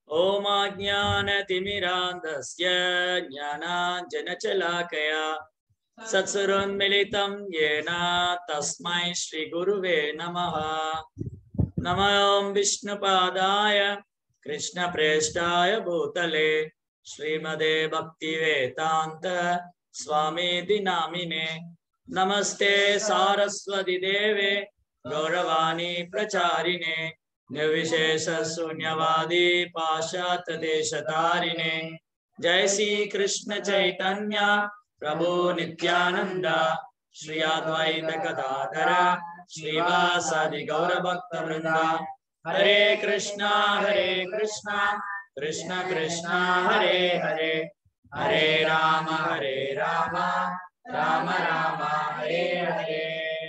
ओमाज्ञानतिमिरान्धस्य ज्ञानाञ्जनशलाकया सत्सुरोन्मिलितं येन तस्मै श्रीगुरुवे नमः नमो विष्णुपादाय कृष्णप्रेष्ठाय भूतले श्रीमदे भक्तिवेदान्त स्वामीति नामिने नमस्ते सारस्वति देवे गौरवाणी प्रचारिणे निर्विशेष शून्यवादी पाश्चात्य देशतारिणे जय श्री कृष्ण चैतन्य प्रभु नित्यानंद श्री अद्वैत गदाधर श्रीवासादि गौर भक्त वृंदा हरे कृष्णा हरे कृष्णा कृष्ण कृष्णा हरे हरे हरे राम हरे राम राम राम हरे हरे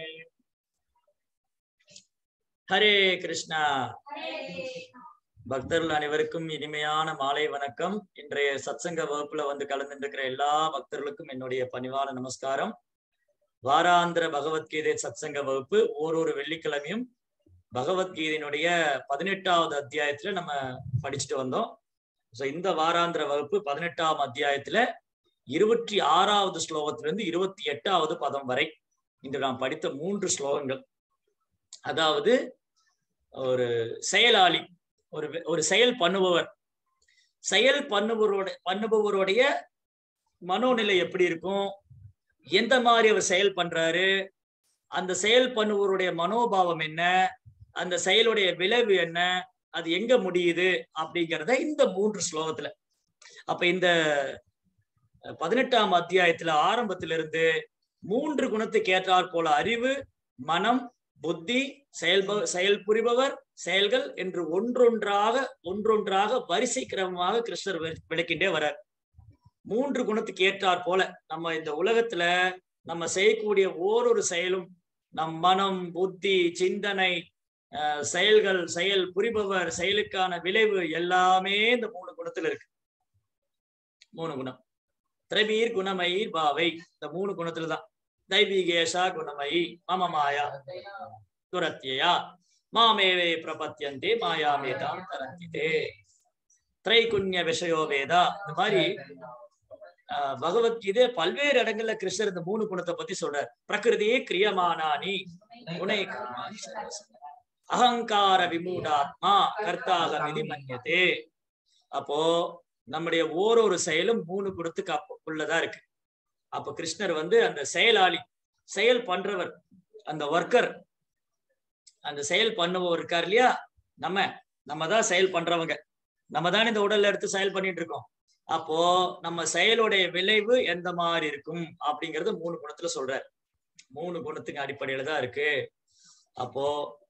ஹரே கிருஷ்ணா பக்தர்கள் அனைவருக்கும் இனிமையான மாலை வணக்கம் இன்றைய சத்சங்க வகுப்புல வந்து கலந்துருக்கிற எல்லா பக்தர்களுக்கும் என்னுடைய பணிவான நமஸ்காரம் வாராந்திர பகவத்கீதை சத்சங்க வகுப்பு ஓரொரு வெள்ளிக்கிழமையும் பகவத்கீதையினுடைய பதினெட்டாவது அத்தியாயத்துல நம்ம படிச்சுட்டு வந்தோம் ஸோ இந்த வாராந்திர வகுப்பு பதினெட்டாம் அத்தியாயத்துல இருபத்தி ஆறாவது ஸ்லோகத்திலிருந்து இருபத்தி எட்டாவது பதம் வரை இன்று நாம் படித்த மூன்று ஸ்லோகங்கள் அதாவது ஒரு செயலாளி ஒரு ஒரு செயல் பண்ணுபவர் செயல் பண்ணுபவரோட பண்ணுபவருடைய மனோநிலை எப்படி இருக்கும் எந்த மாதிரி அவர் செயல் பண்றாரு அந்த செயல் பண்ணுபவருடைய மனோபாவம் என்ன அந்த செயலுடைய விளைவு என்ன அது எங்க முடியுது அப்படிங்கிறத இந்த மூன்று ஸ்லோகத்துல அப்ப இந்த பதினெட்டாம் அத்தியாயத்துல ஆரம்பத்திலிருந்து மூன்று குணத்துக்கு ஏற்றாற் போல அறிவு மனம் புத்தி செயல்ப செயல் புரிபவர் செயல்கள் என்று ஒன்றொன்றாக ஒன்றொன்றாக வரிசை கிரமமாக கிருஷ்ணர் விளக்கின்றே வரார் மூன்று குணத்துக்கு ஏற்றாற் போல நம்ம இந்த உலகத்துல நம்ம செய்யக்கூடிய ஓரொரு செயலும் நம் மனம் புத்தி சிந்தனை செயல்கள் செயல் புரிபவர் செயலுக்கான விளைவு எல்லாமே இந்த மூணு குணத்துல இருக்கு மூணு குணம் திரவீர் குணமயிர் பாவை இந்த மூணு குணத்துலதான் தைவீகேஷா குணமயி மம மாயா துரத்தியா மாமேவே பிரபத்தியந்தே மாயாமேதாம் தரந்திதே திரைகுண்ய விஷயோ வேதா இந்த மாதிரி பகவத்கீதை பல்வேறு இடங்கள்ல கிருஷ்ணர் இந்த மூணு குணத்தை பத்தி சொல்றார் பிரகிருதியே கிரியமானானி குணை அகங்கார விமூடாத்மா கர்த்தாக விதி மன்யதே அப்போ நம்முடைய ஓரொரு செயலும் மூணு குணத்துக்கு அப்போ உள்ளதா இருக்கு அப்ப கிருஷ்ணர் வந்து அந்த செயலாளி செயல் பண்றவர் அந்த ஒர்க்கர் அந்த செயல் பண்ணுபவர் இருக்கார் இல்லையா நம்ம நம்ம தான் செயல் பண்றவங்க நம்ம தான் இந்த உடல்ல எடுத்து செயல் பண்ணிட்டு இருக்கோம் அப்போ நம்ம செயலுடைய விளைவு எந்த மாதிரி இருக்கும் அப்படிங்கறது மூணு குணத்துல சொல்றார் மூணு குணத்துக்கு அடிப்படையில தான் இருக்கு அப்போ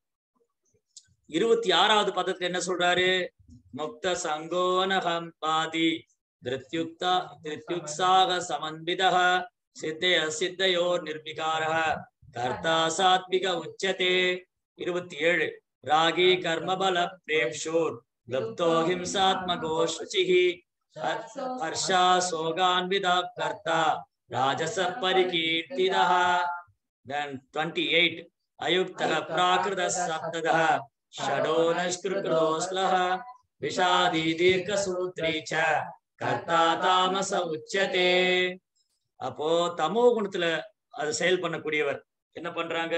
இருபத்தி ஆறாவது பதத்துல என்ன சொல்றாரு முக்த சங்கோனகம் பாதி திருத்யுக்தா திருத்யுக்சாக சமன்விதः சித்தே அசித்தையோர் நிர்விகாரः கர்த்தா சாத்விக உச்சதே இருபத்தி ஏழு ராகி கர்மபல பிரேம்ஷோர் லப்தோ ஹிம்சாத்மகோ சுச்சிஹி ஹர்ஷா சோகான்விதா கர்த்தா ராஜச பரிகீர்த்திதः then 28 அயுக்தः பிராகிருத சப்ததः ஷடோ நஷ்கிருக்ரோஸ்லः விஷாதி தீர்க்கசூத்ரி ச கர்த்தா தாமச உச்சதே அப்போ தமோ குணத்துல அது செயல் பண்ணக்கூடியவர் என்ன பண்றாங்க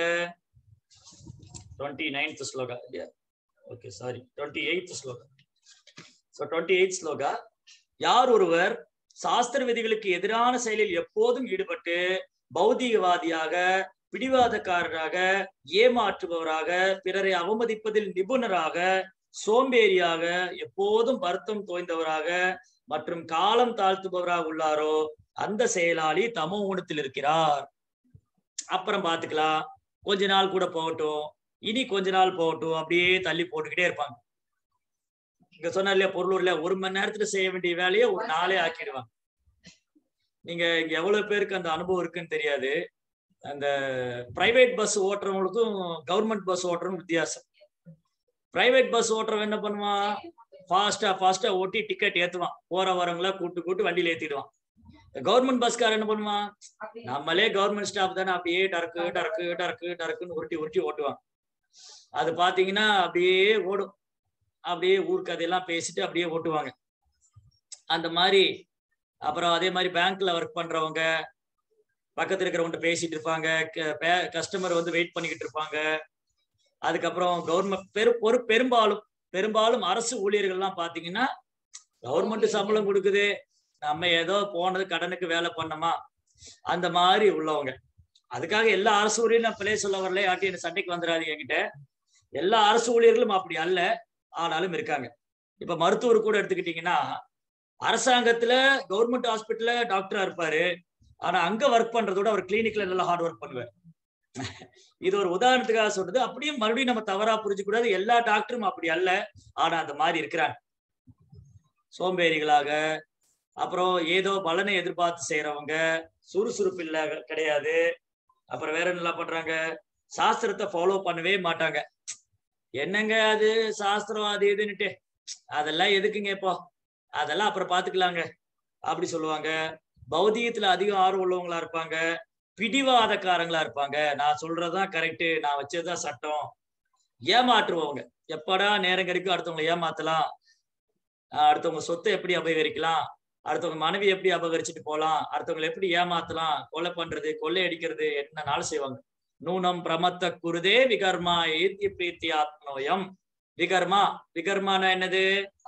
டுவெண்ட்டி நைன்த் ஸ்லோகா இல்லையா ஓகே சாரி டுவெண்ட்டி எயித் ஸ்லோகா ஸோ டுவெண்ட்டி எயிட் ஸ்லோகா யார் ஒருவர் சாஸ்திர விதிகளுக்கு எதிரான செயலில் எப்போதும் ஈடுபட்டு பௌதிகவாதியாக பிடிவாதக்காரராக ஏமாற்றுபவராக பிறரை அவமதிப்பதில் நிபுணராக சோம்பேறியாக எப்போதும் வருத்தம் தோய்ந்தவராக மற்றும் காலம் தாழ்த்துபவராக உள்ளாரோ அந்த செயலாளி தமோ குணத்தில் இருக்கிறார் அப்புறம் பாத்துக்கலாம் கொஞ்ச நாள் கூட போகட்டும் இனி கொஞ்ச நாள் போகட்டும் அப்படியே தள்ளி போட்டுக்கிட்டே இருப்பாங்க இங்க சொன்ன இல்லையா பொருளூர்ல ஒரு மணி நேரத்துல செய்ய வேண்டிய வேலையை ஒரு நாளே ஆக்கிடுவாங்க நீங்க இங்க எவ்வளவு பேருக்கு அந்த அனுபவம் இருக்குன்னு தெரியாது அந்த பிரைவேட் பஸ் ஓட்டுறவங்களுக்கும் கவர்மெண்ட் பஸ் ஓட்டுறவங்க வித்தியாசம் பிரைவேட் பஸ் ஓட்டுறவன் என்ன பண்ணுவான் ஃபாஸ்டா ஃபாஸ்டா ஓட்டி டிக்கெட் ஏத்துவான் போற வரவங்களா கூட்டு கூட்டு வண்டியில ஏத்திடுவான் கவர்மெண்ட் பஸ்கார என்ன பண்ணுவான் நம்மளே கவர்மெண்ட் ஸ்டாஃப் தானே அப்படியே டரக்கு டரக்கு டரக்கு டரக்குன்னு உருட்டி உருட்டி ஓட்டுவான் அது பாத்தீங்கன்னா அப்படியே ஓடும் அப்படியே ஊர் கதையெல்லாம் பேசிட்டு அப்படியே ஓட்டுவாங்க அந்த மாதிரி அப்புறம் அதே மாதிரி பேங்க்ல ஒர்க் பண்றவங்க பக்கத்துல இருக்கிறவங்க பேசிட்டு இருப்பாங்க கஸ்டமர் வந்து வெயிட் பண்ணிக்கிட்டு இருப்பாங்க அதுக்கப்புறம் கவர்மெண்ட் பெரு ஒரு பெரும்பாலும் பெரும்பாலும் அரசு ஊழியர்கள்லாம் பாத்தீங்கன்னா கவர்மெண்ட் சம்பளம் கொடுக்குது நம்ம ஏதோ போனது கடனுக்கு வேலை பண்ணோமா அந்த மாதிரி உள்ளவங்க அதுக்காக எல்லா அரசு ஊழியரும் நான் பிள்ளை சொல்ல வரல ஆட்டி என்ன சண்டைக்கு வந்துடாதீங்க என்கிட்ட எல்லா அரசு ஊழியர்களும் அப்படி அல்ல ஆனாலும் இருக்காங்க இப்ப மருத்துவர் கூட எடுத்துக்கிட்டீங்கன்னா அரசாங்கத்துல கவர்மெண்ட் ஹாஸ்பிட்டல்ல டாக்டரா இருப்பாரு ஆனா அங்க ஒர்க் பண்றதோட அவர் கிளினிக்ல நல்லா ஹார்ட் ஒர்க் பண்ணுவார் இது ஒரு உதாரணத்துக்காக சொல்றது அப்படியும் மறுபடியும் நம்ம தவறா புரிஞ்சு கூடாது எல்லா டாக்டரும் அப்படி அல்ல ஆனா அந்த மாதிரி இருக்கிறாங்க சோம்பேறிகளாக அப்புறம் ஏதோ பலனை எதிர்பார்த்து செய்யறவங்க சுறுசுறுப்பு இல்ல கிடையாது அப்புறம் வேற என்ன பண்றாங்க சாஸ்திரத்தை ஃபாலோ பண்ணவே மாட்டாங்க என்னங்க அது சாஸ்திரம் அது இதுன்னுட்டு அதெல்லாம் எதுக்குங்க இப்போ அதெல்லாம் அப்புறம் பாத்துக்கலாங்க அப்படி சொல்லுவாங்க பௌதிகத்துல அதிகம் ஆர்வம் உள்ளவங்களா இருப்பாங்க பிடிவாதக்காரங்களா இருப்பாங்க நான் சொல்றதுதான் கரெக்ட் நான் வச்சதுதான் சட்டம் ஏமாற்றுவவங்க எப்படா நேரம் கிடைக்கும் அடுத்தவங்களை ஏமாத்தலாம் அடுத்தவங்க சொத்தை எப்படி அபகரிக்கலாம் அடுத்தவங்க மனைவி எப்படி அபகரிச்சுட்டு போலாம் அடுத்தவங்களை எப்படி ஏமாத்தலாம் கொலை பண்றது கொள்ளை அடிக்கிறது என்ன நாள் செய்வாங்க நூனம் பிரமத்த குருதே விகர்மா ஏத்திய பிரீத்தி ஆத்மோயம் விகர்மா விகர்மானா என்னது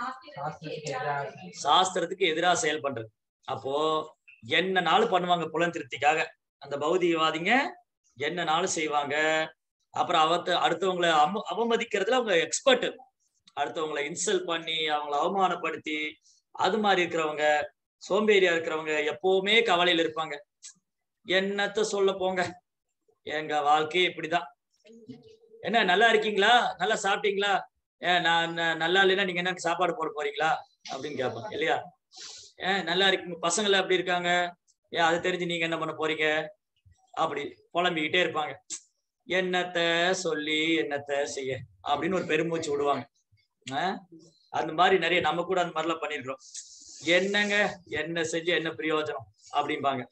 சாஸ்திரத்துக்கு எதிராக செயல் பண்றது அப்போ என்ன நாள் பண்ணுவாங்க புலன் திருப்திக்காக அந்த பௌதிகவாதிங்க என்ன நாள் செய்வாங்க அப்புறம் அவத்த அடுத்தவங்களை அவ அவமதிக்கிறதுல அவங்க எக்ஸ்பர்ட் அடுத்தவங்களை இன்சல்ட் பண்ணி அவங்கள அவமானப்படுத்தி அது மாதிரி இருக்கிறவங்க சோம்பேறியா இருக்கிறவங்க எப்பவுமே கவலையில இருப்பாங்க என்னத்த சொல்ல போங்க எங்க வாழ்க்கையே இப்படிதான் என்ன நல்லா இருக்கீங்களா நல்லா சாப்பிட்டீங்களா ஏன் நான் நல்லா இல்லைன்னா நீங்க என்ன சாப்பாடு போட போறீங்களா அப்படின்னு கேட்பாங்க இல்லையா ஏன் நல்லா இருக்கீங்க பசங்களை எப்படி இருக்காங்க ஏன் அது தெரிஞ்சு நீங்க என்ன பண்ண போறீங்க அப்படி புலம்பிக்கிட்டே இருப்பாங்க என்னத்த சொல்லி என்னத்த செய்ய அப்படின்னு ஒரு பெருமூச்சு விடுவாங்க அந்த மாதிரி நிறைய நம்ம கூட அந்த மாதிரிலாம் பண்ணிருக்கிறோம் என்னங்க என்ன செஞ்சு என்ன பிரயோஜனம் அப்படிம்பாங்க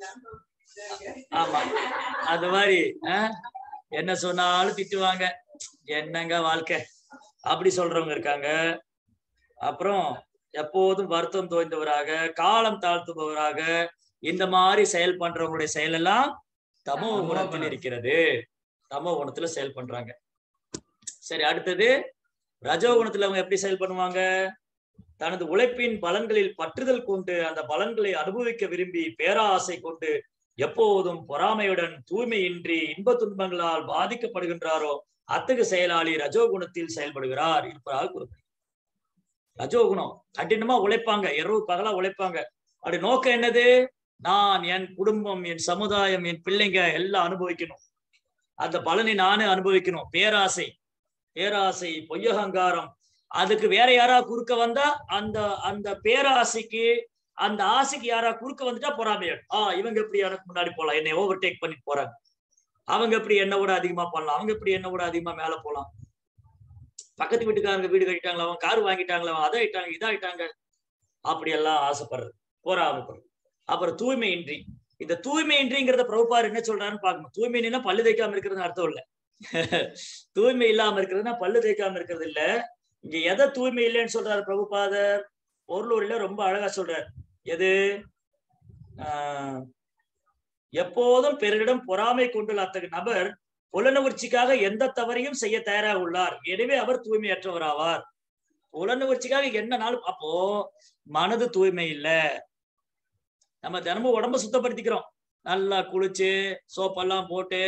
ஆமா அந்த மாதிரி என்ன சொன்னாலும் திட்டுவாங்க என்னங்க வாழ்க்கை அப்படி சொல்றவங்க இருக்காங்க அப்புறம் எப்போதும் வருத்தம் தோய்ந்தவராக காலம் தாழ்த்துபவராக இந்த மாதிரி செயல் பண்றவங்களுடைய செயலெல்லாம் தமோ குணத்தில் இருக்கிறது தமோ குணத்துல செயல் பண்றாங்க சரி அடுத்தது ரஜோ குணத்துல அவங்க எப்படி செயல் பண்ணுவாங்க தனது உழைப்பின் பலன்களில் பற்றுதல் கொண்டு அந்த பலன்களை அனுபவிக்க விரும்பி பேராசை கொண்டு எப்போதும் பொறாமையுடன் தூய்மையின்றி இன்ப துன்பங்களால் பாதிக்கப்படுகின்றாரோ அத்தகு செயலாளி ரஜோகுணத்தில் செயல்படுகிறார் இருப்பதாக குறிப்பிடும் ரஜோகுணம் கடினமா உழைப்பாங்க இரவு பகலா உழைப்பாங்க அப்படி நோக்கம் என்னது நான் என் குடும்பம் என் சமுதாயம் என் பிள்ளைங்க எல்லாம் அனுபவிக்கணும் அந்த பலனை நானே அனுபவிக்கணும் பேராசை பேராசை பொய்யகங்காரம் அதுக்கு வேற யாரா குறுக்க வந்தா அந்த அந்த பேராசைக்கு அந்த ஆசைக்கு யாரா குறுக்க வந்துட்டா பொறாமையாடு ஆஹ் இவங்க எப்படி எனக்கு முன்னாடி போலாம் என்னை ஓவர் டேக் பண்ணிட்டு போறாங்க அவங்க எப்படி என்ன விட அதிகமா பண்ணலாம் அவங்க எப்படி என்ன விட அதிகமா மேல போலாம் பக்கத்து வீட்டுக்காரங்க வீடு கட்டிட்டாங்களா அவன் கார் வாங்கிட்டாங்களா அவன் அதை ஆயிட்டாங்க இதாயிட்டாங்க அப்படி எல்லாம் ஆசைப்படுறது போராமைப்படுறது அப்புறம் தூய்மையின்றி இந்த தூய்மையின்றிங்கிறத பிரபுபார் என்ன சொல்றாருன்னு பார்க்கணும் தூய்மைனா பல்லு தேய்க்காம இருக்கிறதுன்னு அர்த்தம் இல்ல தூய்மை இல்லாம இருக்கிறதுனா பல்லு தேய்க்காம இருக்கிறது இல்ல இங்க எதை தூய்மை இல்லைன்னு சொல்றாரு பிரபுபாதர் பொருளூர்ல ரொம்ப அழகா சொல்றாரு எது ஆஹ் எப்போதும் பிறரிடம் பொறாமை கொண்டுள்ள அத்தகைய நபர் புலனுணர்ச்சிக்காக எந்த தவறையும் செய்ய தயாராக உள்ளார் எனவே அவர் தூய்மையற்றவராவார் புலனுணர்ச்சிக்காக என்ன நாள் அப்போ மனது தூய்மை இல்ல நம்ம தினமும் உடம்ப சுத்தப்படுத்திக்கிறோம் நல்லா குளிச்சு சோப்பெல்லாம் போட்டு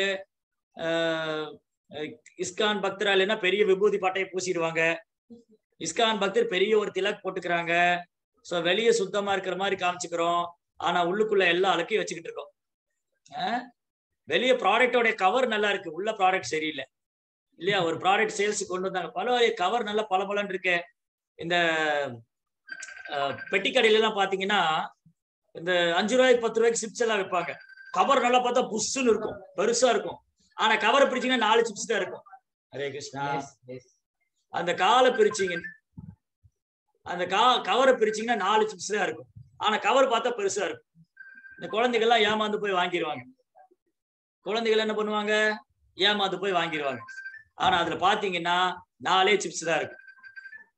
இஸ்கான் பக்தரா இல்லைன்னா பெரிய விபூதி பாட்டையை பூசிடுவாங்க இஸ்கான் பக்தர் பெரிய ஒரு திலக் போட்டுக்கிறாங்க சோ வெளியே சுத்தமா இருக்கிற மாதிரி காமிச்சுக்கிறோம் ஆனா உள்ளுக்குள்ள எல்லா அழுக்கையும் வச்சுக்கிட்டு இருக்கோம் வெளியே ப்ராடக்டோட கவர் நல்லா இருக்கு உள்ள ப்ராடக்ட் சரியில்லை இல்லையா ஒரு ப்ராடக்ட் சேல்ஸ் கொண்டு வந்தாங்க பல கவர் நல்லா பல பலன் இருக்கு இந்த பெட்டி கடையில எல்லாம் பாத்தீங்கன்னா இந்த அஞ்சு ரூபாய்க்கு பத்து ரூபாய்க்கு சிப்ஸ் எல்லாம் வைப்பாங்க கவர் நல்லா பார்த்தா புஷ்ஷுன்னு இருக்கும் பெருசா இருக்கும் ஆனா கவரை பிரிச்சீங்கன்னா நாலு சிப்ஸ் தான் இருக்கும் ஹரே கிருஷ்ணா அந்த காலை பிரிச்சிங்க அந்த கா கவரை பிரிச்சிங்கன்னா நாலு சிப்ஸ் தான் இருக்கும் ஆனா கவர் பார்த்தா பெருசா இருக்கும் இந்த குழந்தைகள்லாம் ஏமாந்து போய் வாங்கிடுவாங்க குழந்தைகள் என்ன பண்ணுவாங்க ஏமாந்து போய் வாங்கிடுவாங்க ஆனா அதுல பாத்தீங்கன்னா நாலே சிப்ஸ் தான் இருக்கு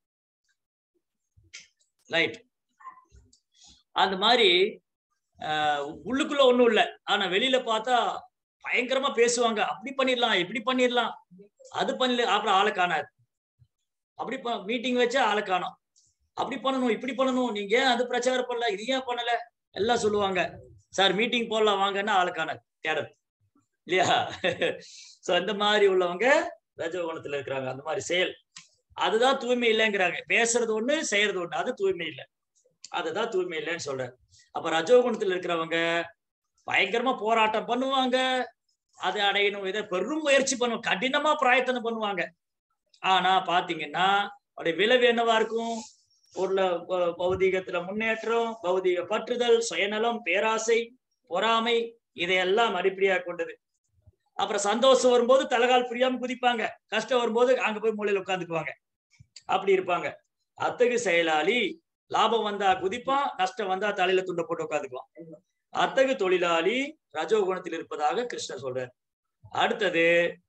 ரைட் அந்த மாதிரி ஆஹ் உள்ளுக்குள்ள ஒண்ணும் இல்லை ஆனா வெளியில பார்த்தா பயங்கரமா பேசுவாங்க அப்படி பண்ணிடலாம் இப்படி பண்ணிடலாம் அது பண்ணல அப்புறம் ஆளை காணாது அப்படி மீட்டிங் வச்சா ஆளை காணோம் அப்படி பண்ணணும் இப்படி பண்ணணும் நீங்க ஏன் அது பிரச்சாரம் பண்ணல இது ஏன் பண்ணல எல்லாம் சொல்லுவாங்க சார் மீட்டிங் போடலாம் வாங்கன்னா ஆளை காணாது தேடல் இல்லையா சோ அந்த மாதிரி உள்ளவங்க ரஜோகுணத்துல இருக்கிறாங்க அந்த மாதிரி செயல் அதுதான் தூய்மை இல்லைங்கிறாங்க பேசுறது ஒண்ணு செய்யறது ஒண்ணு அது தூய்மை இல்லை அதுதான் தூய்மை இல்லைன்னு சொல்றேன் அப்ப ரஜோகுணத்துல இருக்கிறவங்க பயங்கரமா போராட்டம் பண்ணுவாங்க அதை அடையணும் இதை பெரும் முயற்சி பண்ணுவோம் கடினமா பிராயத்தனம் பண்ணுவாங்க ஆனா பாத்தீங்கன்னா அவருடைய விளைவு என்னவா இருக்கும் பொருள ப- பௌதீகத்துல முன்னேற்றம் பௌதீக பற்றுதல் சுயநலம் பேராசை பொறாமை இதையெல்லாம் அடிப்படையாக கொண்டது அப்புறம் சந்தோஷம் வரும்போது தலகால் புரியாம குதிப்பாங்க கஷ்டம் வரும்போது அங்க போய் மூலையில உட்காந்துக்குவாங்க அப்படி இருப்பாங்க அத்தகு செயலாளி லாபம் வந்தா குதிப்பான் நஷ்டம் வந்தா தலையில துண்டை போட்டு உட்காந்துக்குவான் அத்தகு தொழிலாளி ரஜோகுணத்தில் இருப்பதாக கிருஷ்ணர் சொல்றார் அடுத்தது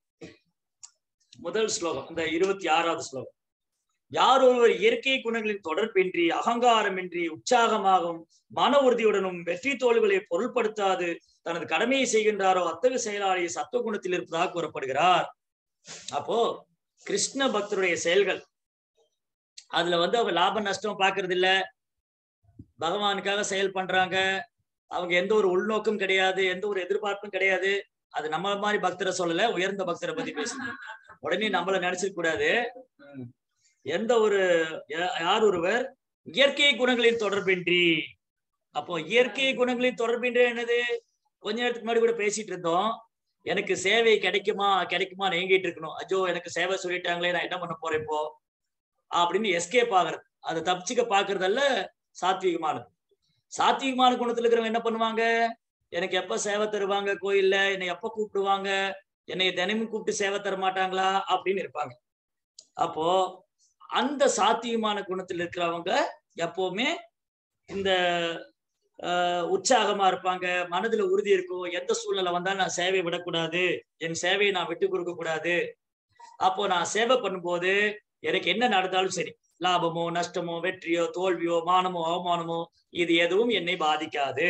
முதல் ஸ்லோகம் இந்த இருபத்தி ஆறாவது ஸ்லோகம் யார் ஒருவர் இயற்கை குணங்களின் தொடர்பின்றி அகங்காரமின்றி உற்சாகமாகவும் மன உறுதியுடனும் வெற்றி தோல்விகளை பொருள்படுத்தாது தனது கடமையை செய்கின்றாரோ அத்தகு செயலாளி சத்துவ குணத்தில் இருப்பதாக கூறப்படுகிறார் அப்போ கிருஷ்ண பக்தருடைய செயல்கள் அதுல வந்து அவங்க லாப நஷ்டம் பாக்குறது இல்ல பகவானுக்காக செயல் பண்றாங்க அவங்க எந்த ஒரு உள்நோக்கும் கிடையாது எந்த ஒரு எதிர்பார்ப்பும் கிடையாது அது நம்ம மாதிரி பக்தரை சொல்லல உயர்ந்த பக்தரை பத்தி பேசணும் உடனே நம்மள நினைச்சிக்க கூடாது உம். எந்த ஒரு யா- யார் ஒருவர் இயற்கை குணங்களின் தொடர்பின்றி அப்போ இயற்கை குணங்களின் தொடர்பின்றி என்னது கொஞ்ச நேரத்துக்கு முன்னாடி கூட பேசிட்டு இருந்தோம் எனக்கு சேவை கிடைக்குமா கிடைக்குமா ஏங்கிட்டு இருக்கணும் அஜோ எனக்கு சேவை சொல்லிட்டாங்களே நான் என்ன பண்ண போறேன் இப்போ அப்படின்னு எஸ்கேப் ஆகுறது அதை தப்பிச்சுக்க பாக்குறதல்ல சாத்வீகமானது சாத்வீகமான குணத்துல இருக்கிறவங்க என்ன பண்ணுவாங்க எனக்கு எப்ப சேவை தருவாங்க கோயில்ல என்னை எப்ப கூப்பிடுவாங்க என்னை தினமும் கூப்பிட்டு சேவை தர மாட்டாங்களா அப்படின்னு இருப்பாங்க அப்போ அந்த சாத்தியமான குணத்தில் இருக்கிறவங்க எப்பவுமே இந்த ஆஹ், உற்சாகமா இருப்பாங்க மனதுல உறுதி இருக்கும் எந்த சூழ்நிலை வந்தாலும் நான் சேவை விடக்கூடாது என் சேவையை நான் விட்டு கொடுக்க கூடாது அப்போ நான் சேவை பண்ணும்போது எனக்கு என்ன நடந்தாலும் சரி லாபமோ நஷ்டமோ வெற்றியோ தோல்வியோ மானமோ அவமானமோ இது எதுவும் என்னை பாதிக்காது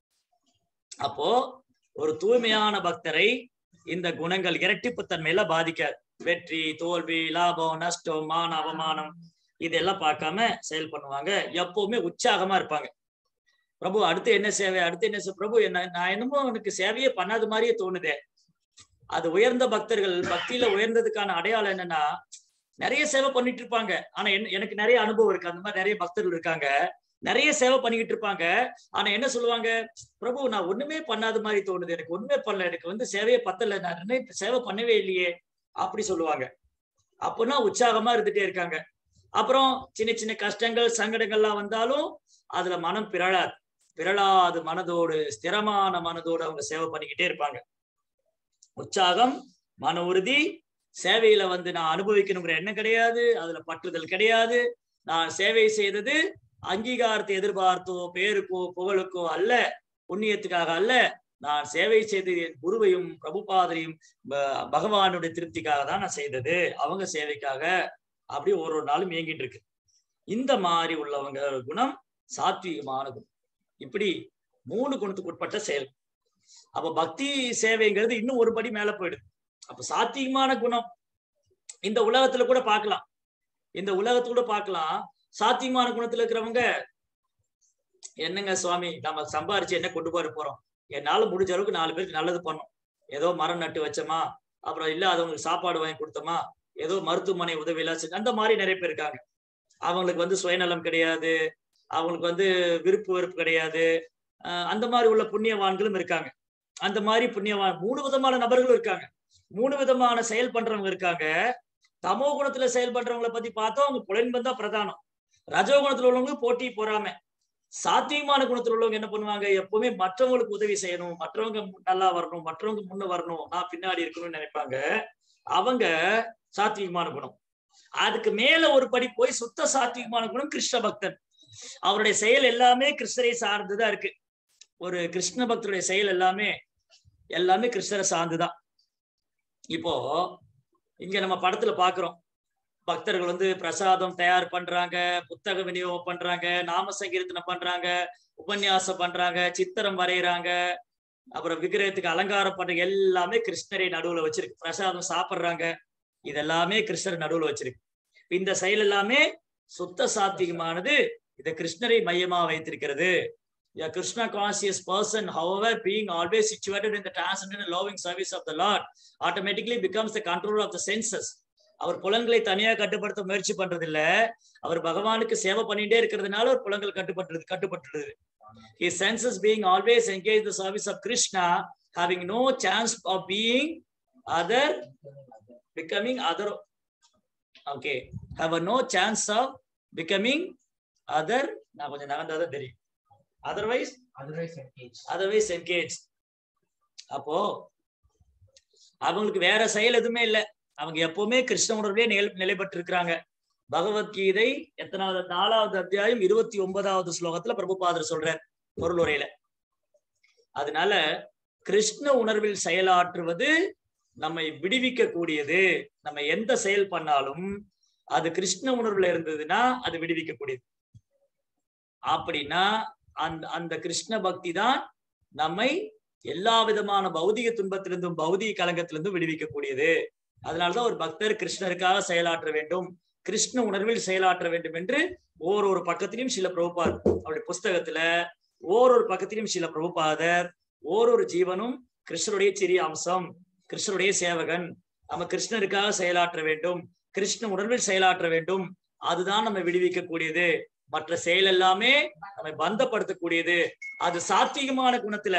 அப்போ ஒரு தூய்மையான பக்தரை இந்த குணங்கள் இரட்டிப்புத்தன்மையில பாதிக்காது வெற்றி தோல்வி லாபம் நஷ்டம் மான அவமானம் இதெல்லாம் பார்க்காம செயல் பண்ணுவாங்க எப்பவுமே உற்சாகமா இருப்பாங்க பிரபு அடுத்து என்ன சேவை அடுத்து என்ன சேவை? பிரபு என்ன நான் என்னமோ எனக்கு சேவையே பண்ணாத மாதிரியே தோணுதே அது உயர்ந்த பக்தர்கள் பக்தியில உயர்ந்ததுக்கான அடையாளம் என்னன்னா நிறைய சேவை பண்ணிட்டு இருப்பாங்க ஆனா என்ன- எனக்கு நிறைய அனுபவம் இருக்கு அந்த மாதிரி நிறைய பக்தர்கள் இருக்காங்க நிறைய சேவை பண்ணிக்கிட்டு இருப்பாங்க ஆனா என்ன சொல்லுவாங்க பிரபு நான் ஒண்ணுமே பண்ணாத மாதிரி தோணுது எனக்கு ஒண்ணுமே பண்ணல எனக்கு வந்து சேவையே பத்தல நான் நினைத்த சேவை பண்ணவே இல்லையே அப்படி சொல்லுவாங்க அப்போனா உற்சாகமா இருந்துட்டே இருக்காங்க அப்புறம் சின்ன சின்ன கஷ்டங்கள் சங்கடங்கள்லாம் வந்தாலும் அதுல மனம் பிறழாது பிறழாது மனதோடு ஸ்திரமான மனதோடு அவங்க சேவை பண்ணிக்கிட்டே இருப்பாங்க உற்சாகம் மன உறுதி சேவையில வந்து நான் அனுபவிக்கணுங்கிற எண்ணம் கிடையாது அதுல பற்றுதல் கிடையாது நான் சேவை செய்தது அங்கீகாரத்தை எதிர்பார்த்தோ பேருக்கோ புகழுக்கோ அல்ல புண்ணியத்துக்காக அல்ல நான் சேவை செய்து என் குருவையும் பிரபுபாதரையும் ப- பகவானுடைய திருப்திக்காக தான் நான் செய்தது அவங்க சேவைக்காக அப்படி ஒரு ஒரு நாளும் இயங்கிட்டு இருக்கு இந்த மாதிரி உள்ளவங்க குணம் சாத்வீகமான குணம் இப்படி மூணு குணத்துக்கு உட்பட்ட செயல் அப்ப பக்தி சேவைங்கிறது இன்னும் ஒரு படி மேல போயிடுது அப்ப சாத்வீகமான குணம் இந்த உலகத்துல கூட பார்க்கலாம் இந்த உலகத்துல கூட பார்க்கலாம் சாத்தியமான குணத்துல இருக்கிறவங்க என்னங்க சுவாமி நம்ம சம்பாரிச்சு என்ன கொண்டு போற போறோம் என்னால முடிஞ்ச அளவுக்கு நாலு பேருக்கு நல்லது பண்ணோம் ஏதோ மரம் நட்டு வச்சோமா அப்புறம் இல்லாதவங்களுக்கு சாப்பாடு வாங்கி கொடுத்தோமா ஏதோ மருத்துவமனை உதவி எல்லாம் செஞ்சு அந்த மாதிரி நிறைய பேர் இருக்காங்க அவங்களுக்கு வந்து சுயநலம் கிடையாது அவங்களுக்கு வந்து விருப்பு வெறுப்பு கிடையாது ஆஹ் அந்த மாதிரி உள்ள புண்ணியவான்களும் இருக்காங்க அந்த மாதிரி புண்ணியவான் மூணு விதமான நபர்களும் இருக்காங்க மூணு விதமான செயல் பண்றவங்க இருக்காங்க தமோ குணத்துல செயல் பண்றவங்கள பத்தி பார்த்தா அவங்க புலன்பம் தான் பிரதானம் ரஜோ குணத்துல உள்ளவங்க போட்டி பொறாம சாத்தியமான குணத்துல உள்ளவங்க என்ன பண்ணுவாங்க எப்பவுமே மற்றவங்களுக்கு உதவி செய்யணும் மற்றவங்க நல்லா வரணும் மற்றவங்க முன்ன வரணும் நான் பின்னாடி இருக்கணும்னு நினைப்பாங்க அவங்க சாத்வீகமான குணம் அதுக்கு மேல ஒரு படி போய் சுத்த சாத்வீகமான குணம் கிருஷ்ண பக்தன் அவருடைய செயல் எல்லாமே கிருஷ்ணரை சார்ந்துதான் இருக்கு ஒரு கிருஷ்ண பக்தருடைய செயல் எல்லாமே எல்லாமே கிருஷ்ணரை சார்ந்துதான் இப்போ இங்க நம்ம படத்துல பாக்குறோம் பக்தர்கள் வந்து பிரசாதம் தயார் பண்றாங்க புத்தக விநியோகம் பண்றாங்க நாம சங்கீர்த்தனம் பண்றாங்க உபன்யாசம் பண்றாங்க சித்திரம் வரைகிறாங்க அப்புறம் விக்கிரகத்துக்கு அலங்காரம் பண்ற எல்லாமே கிருஷ்ணரை நடுவுல வச்சிருக்கு பிரசாதம் சாப்பிடுறாங்க இதெல்லாமே கிருஷ்ணர் நடுவுல வச்சிருக்கு இந்த செயல் எல்லாமே சுத்த சாத்தியமானது இதை கிருஷ்ணரை மையமா வைத்திருக்கிறது A Krishna conscious person, however, being always situated in the transcendent and loving service of the Lord, automatically becomes the controller of the senses. அவர் புலன்களை தனியா கட்டுப்படுத்த முயற்சி பண்றது இல்ல அவர் பகவானுக்கு சேவை பண்ணிட்டே இருக்கிறதுனால ஒரு புலன்கள் கட்டுப்பட்டுறது கட்டுப்பட்டுறது His senses being always engaged in the service of Krishna, having no chance of being other, becoming other. Okay, have no chance of becoming other. நான் கொஞ்சம் நகர்ந்தாதான் தெரியும் otherwise otherwise engaged. Otherwise engage அப்போ அவங்களுக்கு வேற செயல் எதுவுமே இல்லை அவங்க எப்பவுமே கிருஷ்ண உணர்வுலயே நிலை நிலைப்பட்டு இருக்கிறாங்க பகவத்கீதை எத்தனாவது நாலாவது அத்தியாயம் இருபத்தி ஒன்பதாவது ஸ்லோகத்துல பிரபுபாதர் சொல்றார் பொருள் உரையில அதனால கிருஷ்ண உணர்வில் செயலாற்றுவது நம்மை விடுவிக்க கூடியது நம்ம எந்த செயல் பண்ணாலும் அது கிருஷ்ண உணர்வுல இருந்ததுன்னா அது விடுவிக்க கூடியது அப்படின்னா அந்த அந்த கிருஷ்ண பக்தி தான் நம்மை எல்லா விதமான பௌதிக துன்பத்திலிருந்தும் பௌதிக கலங்கத்திலிருந்தும் விடுவிக்கக்கூடியது அதனாலதான் ஒரு பக்தர் கிருஷ்ணருக்காக செயலாற்ற வேண்டும் கிருஷ்ண உணர்வில் செயலாற்ற வேண்டும் என்று ஓரொரு பக்கத்திலும் சில பிரபுபாத் அவருடைய புஸ்தகத்துல ஓரொரு பக்கத்திலும் சில பிரபுபாதர் ஓரொரு ஜீவனும் கிருஷ்ணருடைய சிறிய அம்சம் கிருஷ்ணருடைய சேவகன் நம்ம கிருஷ்ணருக்காக செயலாற்ற வேண்டும் கிருஷ்ண உணர்வில் செயலாற்ற வேண்டும் அதுதான் நம்ம விடுவிக்க கூடியது மற்ற செயல் எல்லாமே நம்மை பந்தப்படுத்தக்கூடியது அது சாத்வீகமான குணத்துல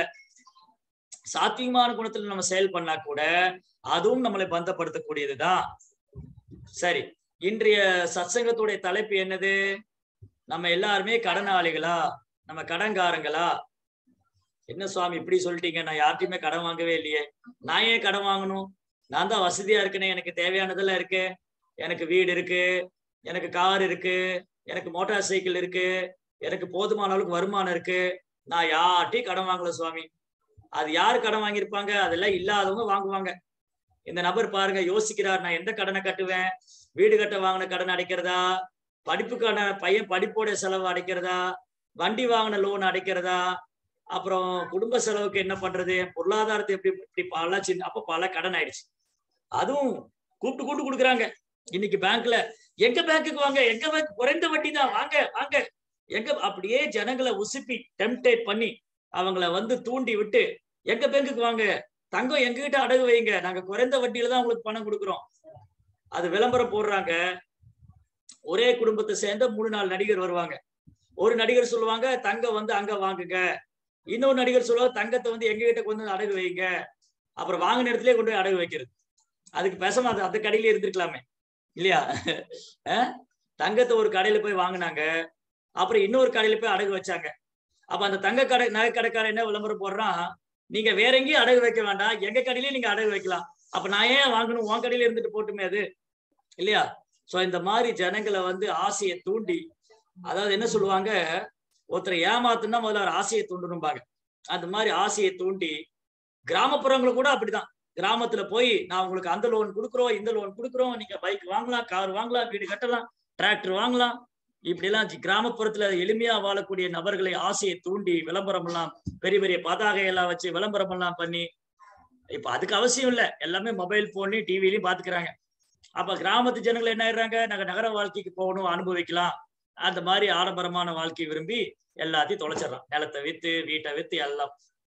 சாத்வீகமான குணத்துல நம்ம செயல் பண்ணா கூட அதுவும் நம்மளை பந்தப்படுத்தக்கூடியதுதான் சரி இன்றைய சத்சங்கத்துடைய தலைப்பு என்னது நம்ம எல்லாருமே கடனாளிகளா நம்ம கடன்காரங்களா என்ன சுவாமி இப்படி சொல்லிட்டீங்க நான் யார்ட்டையுமே கடன் வாங்கவே இல்லையே நான் ஏன் கடன் வாங்கணும் நான் தான் வசதியா இருக்கேனே எனக்கு தேவையானதெல்லாம் இருக்கு எனக்கு வீடு இருக்கு எனக்கு கார் இருக்கு எனக்கு மோட்டார் சைக்கிள் இருக்கு எனக்கு போதுமான அளவுக்கு வருமானம் இருக்கு நான் யார்ட்டையும் கடன் வாங்கல சுவாமி அது யாரு கடன் வாங்கியிருப்பாங்க அதெல்லாம் இல்லாதவங்க வாங்குவாங்க இந்த நபர் பாருங்க யோசிக்கிறார் நான் எந்த கடனை கட்டுவேன் வீடு கட்ட வாங்கின கடன் அடைக்கிறதா படிப்புக்கான பையன் படிப்போட செலவு அடைக்கிறதா வண்டி வாங்கின லோன் அடைக்கிறதா அப்புறம் குடும்ப செலவுக்கு என்ன பண்றது பொருளாதாரத்தை எப்படி இப்படி பல சின்ன அப்ப பல கடன் ஆயிடுச்சு அதுவும் கூப்பிட்டு கூப்பிட்டு கொடுக்குறாங்க இன்னைக்கு பேங்க்ல எங்க பேங்க்குக்கு வாங்க எங்க பேங்க் குறைந்த வட்டி தான் வாங்க வாங்க எங்க அப்படியே ஜனங்களை உசுப்பி டெம்டேட் பண்ணி அவங்கள வந்து தூண்டி விட்டு எங்க பேங்க்குக்கு வாங்க தங்கம் எங்ககிட்ட அடகு வைங்க நாங்க குறைந்த வட்டியில தான் உங்களுக்கு பணம் கொடுக்குறோம் அது விளம்பரம் போடுறாங்க ஒரே குடும்பத்தை சேர்ந்த மூணு நாலு நடிகர் வருவாங்க ஒரு நடிகர் சொல்லுவாங்க தங்கம் வந்து அங்க வாங்குங்க இன்னொரு நடிகர் சொல்லுவாங்க தங்கத்தை வந்து எங்க கிட்ட கொண்டு வந்து அடகு வைங்க அப்புறம் வாங்கின இடத்துலயே கொண்டு போய் அடகு வைக்கிறது அதுக்கு பேசாம அது அந்த கடையிலே இருந்திருக்கலாமே இல்லையா அஹ்? தங்கத்தை ஒரு கடையில போய் வாங்கினாங்க அப்புறம் இன்னொரு கடையில போய் அடகு வச்சாங்க அப்ப அந்த தங்க கடை நகை கடைக்காரன் என்ன விளம்பரம் போடுறான் நீங்க வேற எங்கேயும் அடகு வைக்க வேண்டாம் எங்க கடையிலயும் நீங்க அடகு வைக்கலாம் அப்ப நான் ஏன் வாங்கணும் உன் கடையில இருந்துட்டு போட்டுமே அது இல்லையா சோ இந்த மாதிரி ஜனங்களை வந்து ஆசையை தூண்டி அதாவது என்ன சொல்லுவாங்க ஒருத்தரை ஏமாத்துனா முதல்ல அவர் ஆசையை தூண்டணும்பாங்க அந்த மாதிரி ஆசையை தூண்டி கிராமப்புறங்களும் கூட அப்படிதான் கிராமத்துல போய் நான் உங்களுக்கு அந்த லோன் கொடுக்குறோம் இந்த லோன் கொடுக்குறோம் நீங்க பைக் வாங்கலாம் கார் வாங்கலாம் வீடு கட்டலாம் டிராக்டர் வாங்கலாம் இப்படி எல்லாம் ஜி- கிராமப்புறத்துல எளிமையா வாழக்கூடிய நபர்களை ஆசையை தூண்டி விளம்பரம் எல்லாம் பெரிய பெரிய பதாகை எல்லாம் வச்சு விளம்பரம் எல்லாம் பண்ணி இப்ப அதுக்கு அவசியம் இல்ல எல்லாமே மொபைல் போன்லயும் டிவிலையும் பாத்துக்கிறாங்க அப்ப கிராமத்து ஜனங்கள் என்ன ஆயிடுறாங்க நாங்க நகர வாழ்க்கைக்கு போகணும் அனுபவிக்கலாம் அந்த மாதிரி ஆடம்பரமான வாழ்க்கையை விரும்பி எல்லாத்தையும் தொலைச்சிடறான் நிலத்தை வித்து வீட்டை வித்து எல்லாம்